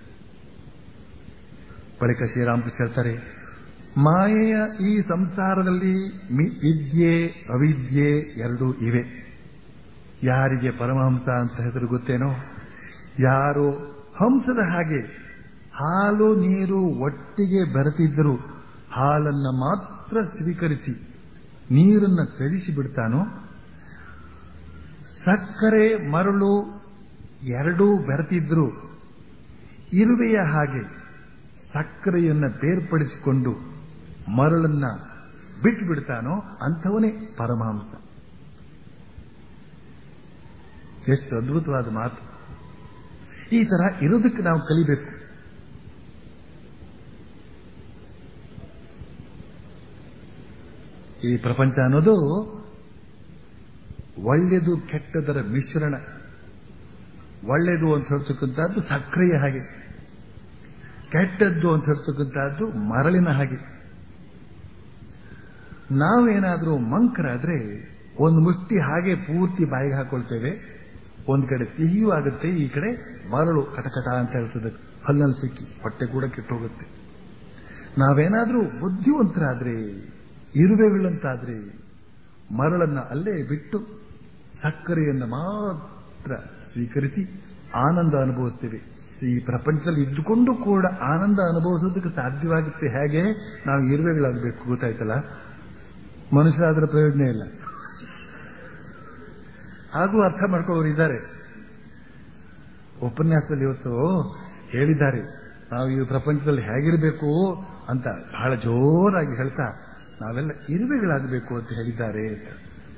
ಬಳಿಕ ಶ್ರೀರಾಮಕೃಷ್ಣ ಹೇಳ್ತಾರೆ ಮಾಯೆಯ ಈ ಸಂಸಾರದಲ್ಲಿ ಮಿ- ವಿದ್ಯೆ ಅವಿದ್ಯೆ ಎರಡೂ ಇವೆ ಯಾರಿಗೆ ಪರಮಹಂಸ ಅಂತ ಹೆಸರು ಗೊತ್ತೇನೋ ಯಾರು ಹಂಸದ ಹಾಗೆ ಹಾಲು ನೀರು ಒಟ್ಟಿಗೆ ಬೆರೆತಿದ್ದರೂ ಹಾಲನ್ನ ಮಾತ್ರ ಸ್ವೀಕರಿಸಿ ನೀರನ್ನ ತ್ಯಜಿಸಿ ಬಿಡ್ತಾನೋ ಸಕ್ಕರೆ ಮರಳು ಎರಡೂ ಬೆರೆತಿದ್ರು ಇರುವೆಯ ಹಾಗೆ ಸಕ್ಕರೆಯನ್ನ ಬೇರ್ಪಡಿಸಿಕೊಂಡು ಮರಳನ್ನ ಬಿಟ್ಟು ಬಿಡ್ತಾನೋ ಅಂಥವನೇ ಪರಮಹಂಸ ಎಷ್ಟು ಅದ್ಭುತವಾದ ಮಾತು ಈ ತರ ಇರೋದಕ್ಕೆ ನಾವು ಕಲಿಬೇಕು ಈ ಪ್ರಪಂಚ ಅನ್ನೋದು ಒಳ್ಳೆಯದು ಕೆಟ್ಟದರ ಮಿಶ್ರಣ ಒಳ್ಳೆಯದು ಅಂತ ಹೇಳ್ತಕ್ಕಂಥದ್ದು ಸಕ್ಕರೆಯ ಹಾಗೆ ಕೆಟ್ಟದ್ದು ಅಂತ ಹೇಳ್ತಕ್ಕಂಥದ್ದು ಮರಳಿನ ಹಾಗೆ ನಾವೇನಾದರೂ ಮಂಕರಾದ್ರೆ ಒಂದು ಮುಷ್ಟಿ ಹಾಗೆ ಪೂರ್ತಿ ಬಾಯಿಗೆ ಹಾಕೊಳ್ತೇವೆ ಒಂದ್ ಕಡೆ ಸಿಹಿಯೂ ಆಗುತ್ತೆ ಈ ಕಡೆ ಮರಳು ಕಟಕಟ ಅಂತ ಹೇಳ್ತದೆ ಹಲ್ಲಲ್ಲಿ ಸಿಕ್ಕಿ ಹೊಟ್ಟೆ ಕೂಡ ಕೆಟ್ಟೋಗುತ್ತೆ ನಾವೇನಾದ್ರೂ ಬುದ್ಧಿವಂತರಾದ್ರೆ ಇರುವೆಗಳಂತಾದ್ರೆ ಮರಳನ್ನ ಅಲ್ಲೇ ಬಿಟ್ಟು ಸಕ್ಕರೆಯನ್ನ ಮಾತ್ರ ಸ್ವೀಕರಿಸಿ ಆನಂದ ಅನುಭವಿಸ್ತೇವೆ ಈ ಪ್ರಪಂಚದಲ್ಲಿ ಇದ್ದುಕೊಂಡು ಕೂಡ ಆನಂದ ಅನುಭವಿಸೋದಕ್ಕೆ ಸಾಧ್ಯವಾಗುತ್ತೆ ಹೇಗೆ ನಾವು ಇರುವೆಗಳಾಗಬೇಕು ಗೊತ್ತಾಯ್ತಲ್ಲ ಮನುಷ್ಯರಾದ್ರ ಪ್ರಯೋಜನ ಇಲ್ಲ ಹಾಗೂ ಅರ್ಥ ಮಾಡ್ಕೊಳ್ಳೋರು ಇದ್ದಾರೆ ಉಪನ್ಯಾಸದಲ್ಲಿ ಇವತ್ತು ಹೇಳಿದ್ದಾರೆ ನಾವು ಈ ಪ್ರಪಂಚದಲ್ಲಿ ಹೇಗಿರಬೇಕು ಅಂತ ಬಹಳ ಜೋರಾಗಿ ಹೇಳ್ತಾ ನಾವೆಲ್ಲ ಇರುವೆಗಳಾಗಬೇಕು ಅಂತ ಹೇಳಿದ್ದಾರೆ ಅಂತ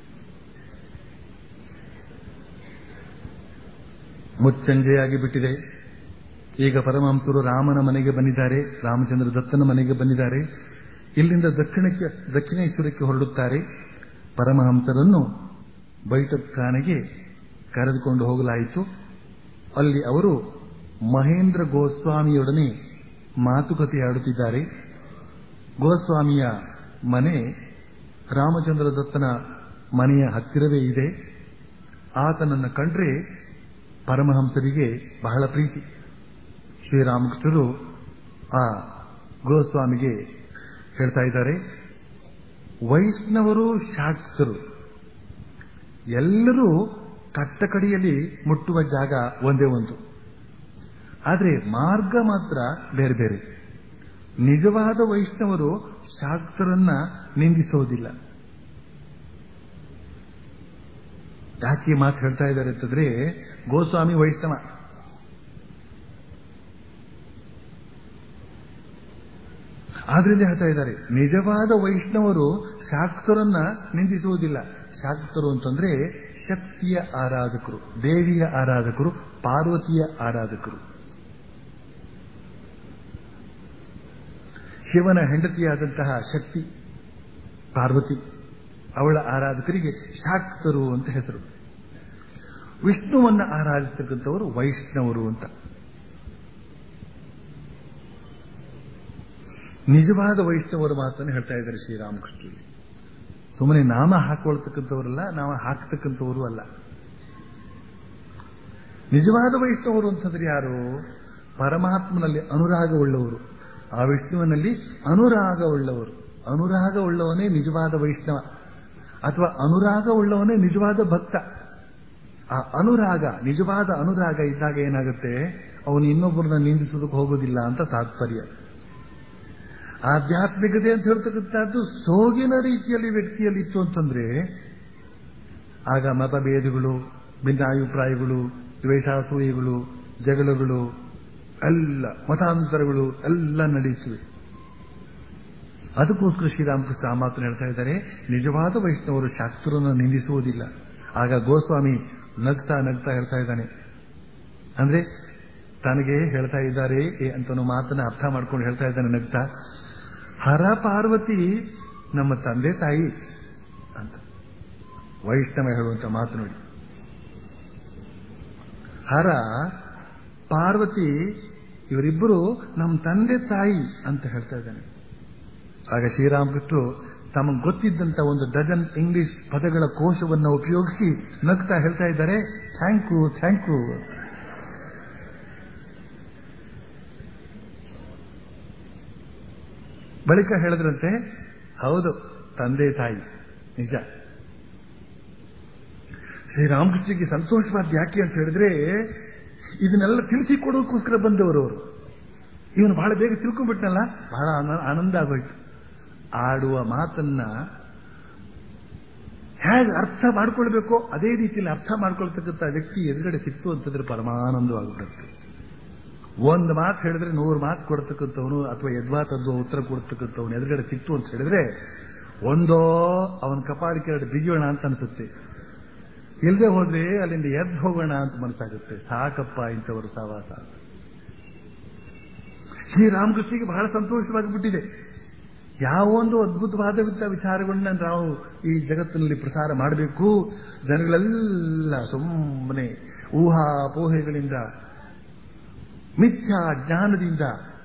ಮುಚ್ಚಂಜೆಯಾಗಿ ಬಿಟ್ಟಿದೆ ಈಗ ಪರಮಹಂಸರು ರಾಮನ ಮನೆಗೆ ಬಂದಿದ್ದಾರೆ ರಾಮಚಂದ್ರ ದತ್ತನ ಮನೆಗೆ ಬಂದಿದ್ದಾರೆ ಇಲ್ಲಿಂದ ದಕ್ಷಿಣಕ್ಕೆ ದಕ್ಷಿಣೇಶ್ವರಕ್ಕೆ ಹೊರಡುತ್ತಾರೆ ಪರಮಹಂಸರನ್ನು ಬೈಠಕ್ಖಾನೆಗೆ ಕರೆದುಕೊಂಡು ಹೋಗಲಾಯಿತು ಅಲ್ಲಿ ಅವರು ಮಹೇಂದ್ರ ಗೋಸ್ವಾಮಿಯೊಡನೆ ಮಾತುಕತೆ ಆಡುತ್ತಿದ್ದಾರೆ ಗೋಸ್ವಾಮಿಯ ಮನೆ ರಾಮಚಂದ್ರ ದತ್ತನ ಮನೆಯ ಹತ್ತಿರವೇ ಇದೆ ಆತನನ್ನು ಕಂಡ್ರೆ ಪರಮಹಂಸರಿಗೆ ಬಹಳ ಪ್ರೀತಿ ಶ್ರೀರಾಮಕೃಷ್ಣರು ಆ ಗೋಸ್ವಾಮಿಗೆ ಹೇಳ್ತಾ ಇದ್ದಾರೆ ವೈಷ್ಣವರು ಶಾಕ್ತರು ಎಲ್ಲರೂ ಕಟ್ಟಕಡಿಯಲ್ಲಿ ಮುಟ್ಟುವ ಜಾಗ ಒಂದೇ ಒಂದು ಆದರೆ ಮಾರ್ಗ ಮಾತ್ರ ಬೇರೆ ಬೇರೆ ನಿಜವಾದ ವೈಷ್ಣವರು ಶಾಕ್ತರನ್ನ ನಿಂದಿಸೋದಿಲ್ಲ ಯಾಕೆ ಮಾತು ಹೇಳ್ತಾ ಇದ್ದಾರೆ ಅಂತಂದ್ರೆ ಗೋಸ್ವಾಮಿ ವೈಷ್ಣವ ಆದ್ರಿಂದ ಹೇಳ್ತಾ ಇದ್ದಾರೆ ನಿಜವಾದ ವೈಷ್ಣವರು ಶಾಕ್ತರನ್ನ ನಿಂದಿಸುವುದಿಲ್ಲ ಶಾಕ್ತರು ಅಂತಂದ್ರೆ ಶಕ್ತಿಯ ಆರಾಧಕರು ದೇವಿಯ ಆರಾಧಕರು ಪಾರ್ವತಿಯ ಆರಾಧಕರು ಶಿವನ ಹೆಂಡತಿಯಾದಂತಹ ಶಕ್ತಿ ಪಾರ್ವತಿ ಅವಳ ಆರಾಧಕರಿಗೆ ಶಾಕ್ತರು ಅಂತ ಹೆಸರು ವಿಷ್ಣುವನ್ನ ಆರಾಧಿಸತಕ್ಕಂಥವರು ವೈಷ್ಣವರು ಅಂತ ನಿಜವಾದ ವೈಷ್ಣವರ ಮಾತನ್ನು ಹೇಳ್ತಾ ಇದ್ದಾರೆ ಶ್ರೀರಾಮಕೃಷ್ಣರಲ್ಲಿ ಸುಮ್ಮನೆ ನಾಮ ಹಾಕೊಳ್ತಕ್ಕಂಥವರಲ್ಲ ನಾಮ ಹಾಕ್ತಕ್ಕಂಥವರು ಅಲ್ಲ ನಿಜವಾದ ವೈಷ್ಣವರು ಅಂತಂದ್ರೆ ಯಾರು ಪರಮಾತ್ಮನಲ್ಲಿ ಅನುರಾಗವುಳ್ಳವರು ಆ ವಿಷ್ಣುವಿನಲ್ಲಿ ಅನುರಾಗವುಳ್ಳವರು ಅನುರಾಗವುಳ್ಳವನೇ ನಿಜವಾದ ವೈಷ್ಣವ ಅಥವಾ ಅನುರಾಗವುಳ್ಳವನೇ ನಿಜವಾದ ಭಕ್ತ ಆ ಅನುರಾಗ ನಿಜವಾದ ಅನುರಾಗ ಇದ್ದಾಗ ಏನಾಗುತ್ತೆ ಅವನು ಇನ್ನೊಬ್ಬರನ್ನ ನಿಂದಿಸೋದಕ್ಕೆ ಹೋಗೋದಿಲ್ಲ ಅಂತ ತಾತ್ಪರ್ಯ ಆಧ್ಯಾತ್ಮಿಕತೆ ಅಂತ ಹೇಳ್ತಕ್ಕಂಥದ್ದು ಸೋಗಿನ ರೀತಿಯಲ್ಲಿ ವ್ಯಕ್ತಿಯಲ್ಲಿ ಇತ್ತು ಅಂತಂದ್ರೆ ಆಗ ಮತಭೇದಗಳು ಭಿನ್ನಾಭಿಪ್ರಾಯಗಳು ದ್ವೇಷಾಸೂಯಗಳು ಜಗಳಗಳು ಎಲ್ಲ ಮತಾಂತರಗಳು ಎಲ್ಲ ನಡೆಯುತ್ತವೆ ಅದಕ್ಕೋಸ್ಕರ ಶ್ರೀರಾಮಕೃಷ್ಣ ಆ ಮಾತನ್ನು ಹೇಳ್ತಾ ಇದ್ದಾರೆ ನಿಜವಾದ ವೈಷ್ಣವರು ಶಾಸ್ತ್ರವನ್ನು ನಿಂದಿಸುವುದಿಲ್ಲ ಆಗ ಗೋಸ್ವಾಮಿ ನಗ್ತಾ ನಗ್ತಾ ಹೇಳ್ತಾ ಇದ್ದಾನೆ ಅಂದ್ರೆ ತನಗೆ ಹೇಳ್ತಾ ಇದ್ದಾರೆ ಅಂತ ಮಾತನ್ನ ಅರ್ಥ ಮಾಡ್ಕೊಂಡು ಹೇಳ್ತಾ ಇದ್ದಾನೆ ನಗ್ತಾ ಹರ ಪಾರ್ವತಿ ನಮ್ಮ ತಂದೆ ತಾಯಿ ಅಂತ ವೈಷ್ಣವ ಹೇಳುವಂತ ಮಾತು ನೋಡಿ ಹರ ಪಾರ್ವತಿ ಇವರಿಬ್ಬರು ನಮ್ಮ ತಂದೆ ತಾಯಿ ಅಂತ ಹೇಳ್ತಾ ಇದ್ದಾನೆ ಆಗ ಶ್ರೀರಾಮಕೃಷ್ಣರು ತಮಗೆ ಗೊತ್ತಿದ್ದಂತ ಒಂದು ಡಜನ್ ಇಂಗ್ಲಿಷ್ ಪದಗಳ ಕೋಶವನ್ನು ಉಪಯೋಗಿಸಿ ನಗ್ತಾ ಹೇಳ್ತಾ ಇದ್ದಾರೆ ಥ್ಯಾಂಕ್ ಯು ಥ್ಯಾಂಕ್ ಯು ಬಳಿಕ ಹೇಳಿದ್ರಂತೆ ಹೌದು ತಂದೆ ತಾಯಿ ನಿಜ ಶ್ರೀರಾಮಕೃಷ್ಣಗೆ ಸಂತೋಷವಾದ ಯಾಕೆ ಅಂತ ಹೇಳಿದ್ರೆ ಇದನ್ನೆಲ್ಲ ತಿಳಿಸಿ ಕೊಡೋಕ್ಕೋಸ್ಕರ ಬಂದವರು ಅವರು ಇವನು ಬಹಳ ಬೇಗ ತಿಳ್ಕೊಂಡ್ಬಿಟ್ನಲ್ಲ ಬಹಳ ಆನ- ಆನಂದ ಆಗೋಯ್ತು ಆಡುವ ಮಾತನ್ನ ಹೇಗೆ ಅರ್ಥ ಮಾಡ್ಕೊಳ್ಬೇಕೋ ಅದೇ ರೀತಿಯಲ್ಲಿ ಅರ್ಥ ಮಾಡ್ಕೊಳ್ತಕ್ಕಂಥ ವ್ಯಕ್ತಿ ಎದುರುಗಡೆ ಸಿಕ್ತು ಅಂತಂದ್ರೆ ಪರಮಾನಂದವಾಗ್ಬಿಡುತ್ತೆ ಒಂದು ಮಾತು ಹೇಳಿದ್ರೆ ನೂರು ಮಾತು ಕೊಡ್ತಕ್ಕಂಥವನು ಅಥವಾ ಯದ್ವಾತದ್ದು ಉತ್ತರ ಕೊಡ್ತಕ್ಕಂಥವನು ಎದುರುಗಡೆ ಸಿಕ್ತು ಅಂತ ಹೇಳಿದ್ರೆ ಒಂದೋ ಅವನ ಕಪಾಳಿಕೆ ಎರಡು ಬಿಗಿಯೋಣ ಅಂತ ಅನ್ಸುತ್ತೆ ಇಲ್ಲದೆ ಹೋದ್ರೆ ಅಲ್ಲಿಂದ ಎದ್ದು ಹೋಗೋಣ ಅಂತ ಮನಸ್ಸಾಗುತ್ತೆ ಸಾಕಪ್ಪ ಇಂಥವರು ಸಹವಾಸ ಅಂತ. ಶ್ರೀರಾಮಕೃಷ್ಣಿಗೆ ಬಹಳ ಸಂತೋಷವಾಗಿಬಿಟ್ಟಿದೆ ಯಾವೊಂದು ಅದ್ಭುತವಾದ ವಿಚಾರಗಳನ್ನ ನಾವು ಈ ಜಗತ್ತಿನಲ್ಲಿ ಪ್ರಸಾರ ಮಾಡಬೇಕು ಜನಗಳೆಲ್ಲ ಸುಮ್ಮನೆ ಊಹಾಪೋಹೆಗಳಿಂದ ಮಿಥ್ಯಾ ಜ್ಞಾನದಿಂದ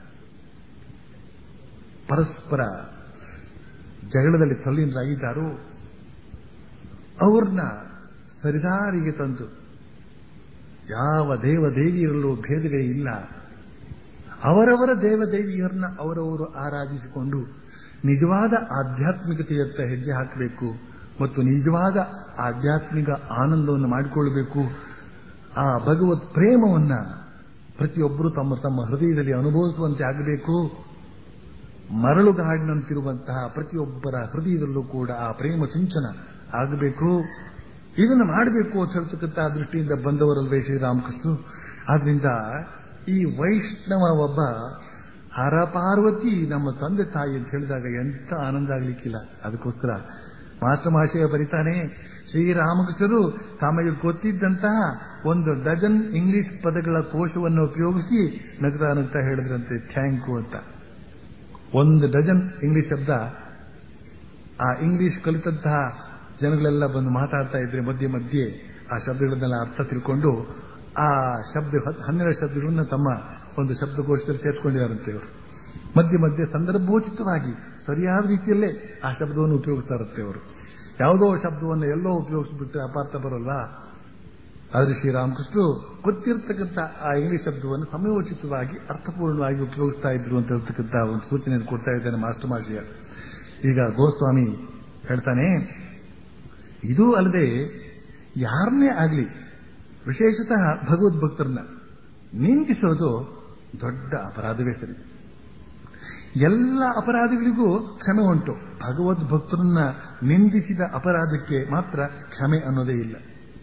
ಪರಸ್ಪರ ಜಗಳದಲ್ಲಿ ತಲ್ಲೀನರಾಗಿದ್ದಾರೋ ಅವ್ರನ್ನ ಸರಿದಾರಿಗೆ ತಂದು ಯಾವ ದೇವದೇವಿಯರಲ್ಲೂ ಭೇದಗಳೇ ಇಲ್ಲ ಅವರವರ ದೇವದೇವಿಯರನ್ನ ಅವರವರು ಆರಾಧಿಸಿಕೊಂಡು ನಿಜವಾದ ಆಧ್ಯಾತ್ಮಿಕತೆಯತ್ತ ಹೆಜ್ಜೆ ಹಾಕಬೇಕು ಮತ್ತು ನಿಜವಾದ ಆಧ್ಯಾತ್ಮಿಕ ಆನಂದವನ್ನು ಮಾಡಿಕೊಳ್ಳಬೇಕು ಆ ಭಗವತ್ ಪ್ರೇಮವನ್ನ ಪ್ರತಿಯೊಬ್ಬರು ತಮ್ಮ ತಮ್ಮ ಹೃದಯದಲ್ಲಿ ಅನುಭವಿಸುವಂತೆ ಆಗಬೇಕು ಮರಳುಗಾಡಿನಂತಿರುವಂತಹ ಪ್ರತಿಯೊಬ್ಬರ ಹೃದಯದಲ್ಲೂ ಕೂಡ ಆ ಪ್ರೇಮ ಸಿಂಚನ ಆಗಬೇಕು ಇದನ್ನು ಮಾಡಬೇಕು ಅಂತ ಹೇಳ್ತಕ್ಕಂಥ ದೃಷ್ಟಿಯಿಂದ ಬಂದವರಲ್ವೇ ಶ್ರೀರಾಮಕೃಷ್ಣ ಆದ್ರಿಂದ ಈ ವೈಷ್ಣವ ಒಬ್ಬ ಹರಪಾರ್ವತಿ ನಮ್ಮ ತಂದೆ ತಾಯಿ ಅಂತ ಹೇಳಿದಾಗ ಎಂತ ಆನಂದ ಆಗ್ಲಿಕ್ಕಿಲ್ಲ ಅದಕ್ಕೋಸ್ಕರ ಮಾಸ್ಟರ್ ಮಹಾಶಯ ಬರಿತಾನೆ ಶ್ರೀರಾಮಕೃಷ್ಣರು ತಮಗೆ ಗೊತ್ತಿದ್ದಂತಹ ಒಂದು ಡಜನ್ ಇಂಗ್ಲಿಷ್ ಪದಗಳ ಕೋಶವನ್ನು ಉಪಯೋಗಿಸಿ ನಗ್ತಾ ನಗ್ತಾ ಹೇಳಿದ್ರಂತೆ ಥ್ಯಾಂಕ್ ಯು ಅಂತ ಒಂದು ಡಜನ್ ಇಂಗ್ಲಿಷ್ ಶಬ್ದ ಆ ಇಂಗ್ಲಿಷ್ ಕಲಿತಂತಹ ಜನಗಳೆಲ್ಲ ಬಂದು ಮಾತಾಡ್ತಾ ಇದ್ರೆ ಮಧ್ಯೆ ಮಧ್ಯೆ ಆ ಶಬ್ದಗಳನ್ನೆಲ್ಲ ಅರ್ಥ ತಿಳ್ಕೊಂಡು ಆ ಶಬ್ದ ಹತ್- ಹನ್ನೆರಡು ಶಬ್ದಗಳನ್ನ ತಮ್ಮ ಒಂದು ಶಬ್ದಕೋಶದಲ್ಲಿ ಸೇರ್ಕೊಂಡಿದ್ದಾರಂತೆ ಇವರು ಮಧ್ಯೆ ಮಧ್ಯೆ ಸಂದರ್ಭೋಚಿತವಾಗಿ ಸರಿಯಾದ ರೀತಿಯಲ್ಲೇ ಆ ಶಬ್ದವನ್ನು ಉಪಯೋಗಿಸ್ತಾ ಇರುತ್ತೆ ಅವರು ಯಾವುದೋ ಶಬ್ದವನ್ನು ಎಲ್ಲೋ ಉಪಯೋಗಿಸ್ಬಿಟ್ರೆ ಅಪಾರ್ಥ ಬರೋಲ್ಲ ಆದರೆ ಶ್ರೀರಾಮಕೃಷ್ಣರು ಗೊತ್ತಿರತಕ್ಕಂಥ ಆ ಇಂಗ್ಲಿಷ್ ಶಬ್ದವನ್ನು ಸಮಯೋಚಿತವಾಗಿ ಅರ್ಥಪೂರ್ಣವಾಗಿ ಉಪಯೋಗಿಸ್ತಾ ಇದ್ರು ಅಂತ ಹೇಳ್ತಕ್ಕಂಥ ಒಂದು ಸೂಚನೆಯನ್ನು ಕೊಡ್ತಾ ಇದ್ದಾನೆ ಮಾಸ್ಟರ್ ಮಾಷಿಯ ಈಗ ಗೋಸ್ವಾಮಿ ಹೇಳ್ತಾನೆ ಇದೂ ಅಲ್ಲದೆ ಯಾರನ್ನೇ ಆಗಲಿ ವಿಶೇಷತಃ ಭಗವದ್ಭಕ್ತರನ್ನ ನಿಂದಿಸೋದು ದೊಡ್ಡ ಅಪರಾಧವೇ ಸರಿ ಎಲ್ಲ ಅಪರಾಧಗಳಿಗೂ ಕ್ಷಮೆ ಉಂಟು ಭಗವದ್ಭಕ್ತರನ್ನ ನಿಂದಿಸಿದ ಅಪರಾಧಕ್ಕೆ ಮಾತ್ರ ಕ್ಷಮೆ ಅನ್ನೋದೇ ಇಲ್ಲ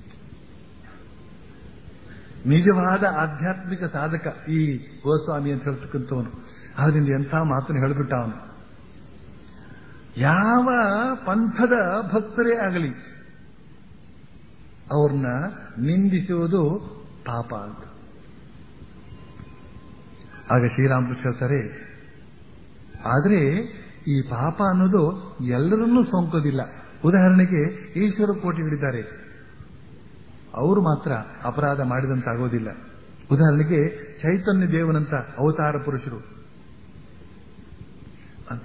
ನಿಜವಾದ ಆಧ್ಯಾತ್ಮಿಕ ಸಾಧಕ ಈ ಗೋಸ್ವಾಮಿ ಅಂತ ಹೇಳ್ತಕ್ಕಂಥವನು ಅದರಿಂದ ಎಂಥ ಮಾತನ್ನು ಹೇಳಿಬಿಟ್ಟ ಅವನು ಯಾವ ಪಂಥದ ಭಕ್ತರೇ ಆಗಲಿ ಅವ್ರನ್ನ ನಿಂದಿಸುವುದು ಪಾಪ ಅಂತ ಆಗ ಶ್ರೀರಾಮಕೃಷ್ಣ ಹೇಳ್ತಾರೆ ಆದರೆ ಈ ಪಾಪ ಅನ್ನೋದು ಎಲ್ಲರನ್ನೂ ಸೋಂಕೋದಿಲ್ಲ ಉದಾಹರಣೆಗೆ ಈಶ್ವರ ಕೋಟಿಗಳಿದ್ದಾರೆ ಅವರು ಮಾತ್ರ ಅಪರಾಧ ಮಾಡಿದಂತಾಗೋದಿಲ್ಲ ಉದಾಹರಣೆಗೆ ಚೈತನ್ಯ ದೇವನಂತ ಅವತಾರ ಪುರುಷರು ಅಂತ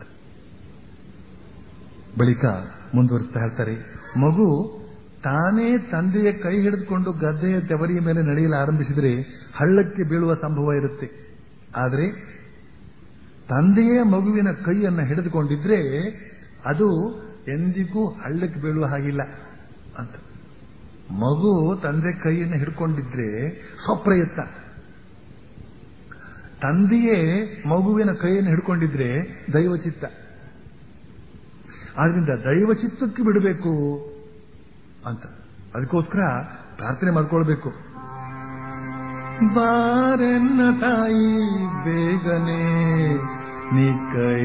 ಬಳಿಕ ಮುಂದುವರಿಸ್ತಾ ಹೇಳ್ತಾರೆ ಮಗು ತಾನೇ ತಂದೆಯ ಕೈ ಹಿಡಿದುಕೊಂಡು ಗದ್ದೆಯ ತೆವರಿಯ ಮೇಲೆ ನಡೆಯಲು ಆರಂಭಿಸಿದರೆ ಹಳ್ಳಕ್ಕೆ ಬೀಳುವ ಸಂಭವ ಇರುತ್ತೆ ಆದರೆ ತಂದೆಯೇ ಮಗುವಿನ ಕೈಯನ್ನು ಹಿಡಿದುಕೊಂಡಿದ್ರೆ ಅದು ಎಂದಿಗೂ ಹಳ್ಳಕ್ಕೆ ಬೀಳುವ ಹಾಗಿಲ್ಲ ಅಂತ ಮಗು ತಂದೆ ಕೈಯನ್ನು ಹಿಡ್ಕೊಂಡಿದ್ರೆ ಸ್ವಪ್ರಯತ್ನ ತಂದೆಯೇ ಮಗುವಿನ ಕೈಯನ್ನು ಹಿಡ್ಕೊಂಡಿದ್ರೆ ದೈವಚಿತ್ತ ಆದ್ರಿಂದ ದೈವಚಿತ್ತಕ್ಕೆ ಬಿಡಬೇಕು ಅಂತ ಅದಕ್ಕೋಸ್ಕರ ಪ್ರಾರ್ಥನೆ ಮಾಡ್ಕೊಳ್ಬೇಕು ಬಾರೆನ್ನ ತಾಯಿ ಬೇಗನೆ ನೀ ಕೈ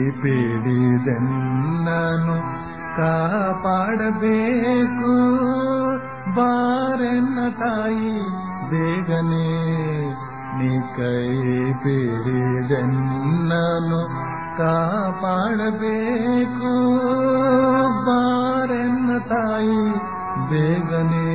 ಬಿಡಿದೆನ್ನನು ಕಾಪಾಡಬೇಕು ಬಾರೆನ್ನ ತಾಯಿ ಬೇಗನೆ ನೀ ಕೈ ಬಿಡಿದೆನ್ನನು ಕಾಪಾಡಬೇಕು ಬಾರೆನ್ನ ತಾಯಿ ಬೇಗನೆ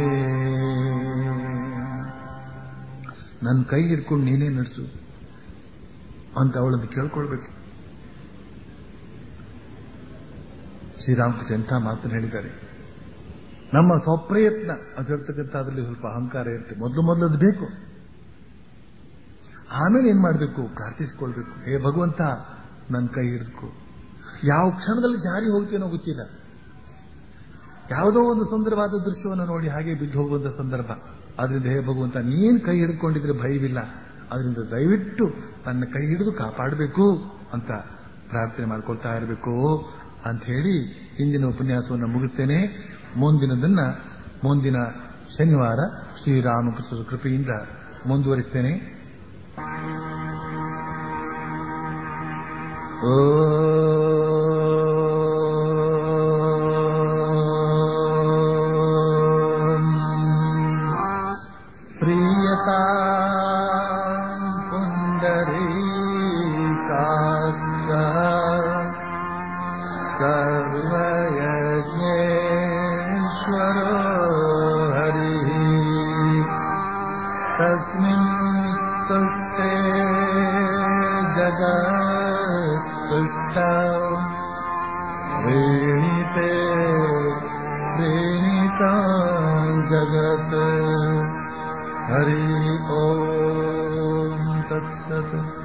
ನನ್ನ ಕೈ ಹಿಡ್ಕೊಂಡು ನೀನೇ ನಡೆಸು ಅಂತ ಅವಳನ್ನು ಕೇಳ್ಕೊಳ್ಬೇಕು ಶ್ರೀರಾಮಕೃಷ್ಣ ಎಂಥ ಮಾತನ್ನು ಹೇಳಿದ್ದಾರೆ ನಮ್ಮ ಸ್ವಪ್ರಯತ್ನ ಅದಿರ್ತಕ್ಕಂಥ ಅದರಲ್ಲಿ ಸ್ವಲ್ಪ ಅಹಂಕಾರ ಇರುತ್ತೆ ಮೊದಲು ಮೊದಲು ಅದು ಬೇಕು ಆಮೇಲೆ ಏನ್ ಮಾಡಬೇಕು ಪ್ರಾರ್ಥಿಸಿಕೊಳ್ಬೇಕು ಹೇ ಭಗವಂತ ನನ್ನ ಕೈ ಹಿಡಿದುಕೋ ಯಾವ ಕ್ಷಣದಲ್ಲಿ ಜಾರಿ ಹೋಗ್ತೇನೋ ಗೊತ್ತಿಲ್ಲ ಯಾವುದೋ ಒಂದು ಸುಂದರವಾದ ದೃಶ್ಯವನ್ನು ನೋಡಿ ಹಾಗೆ ಬಿದ್ದು ಹೋಗುವಂತ ಸಂದರ್ಭ ಆದ್ರಿಂದ ಹೇ ಭಗವಂತ ನೀನ್ ಕೈ ಹಿಡ್ಕೊಂಡಿದ್ರೆ ಭಯವಿಲ್ಲ ಅದರಿಂದ ದಯವಿಟ್ಟು ನನ್ನ ಕೈ ಹಿಡಿದು ಕಾಪಾಡಬೇಕು ಅಂತ ಪ್ರಾರ್ಥನೆ ಮಾಡ್ಕೊಳ್ತಾ ಇರಬೇಕು ಅಂತ ಹೇಳಿ ಇಂದಿನ ಉಪನ್ಯಾಸವನ್ನು ಮುಗಿಸ್ತೇನೆ ಮುಂದಿನದನ್ನ ಮುಂದಿನ ಶನಿವಾರ ಶ್ರೀರಾಮಕೃಷ್ಣರ ಕೃಪೆಯಿಂದ ಮುಂದುವರಿಸ್ತೇನೆ प्रियता पुण्डरीकाक्ष सर्वयज्ञेश्वरो हरिः तस्मिन् तुष्टे जगत्तुष्ट प्रीणिते प्रीणिता जगत् हरि ॐ तत्सत्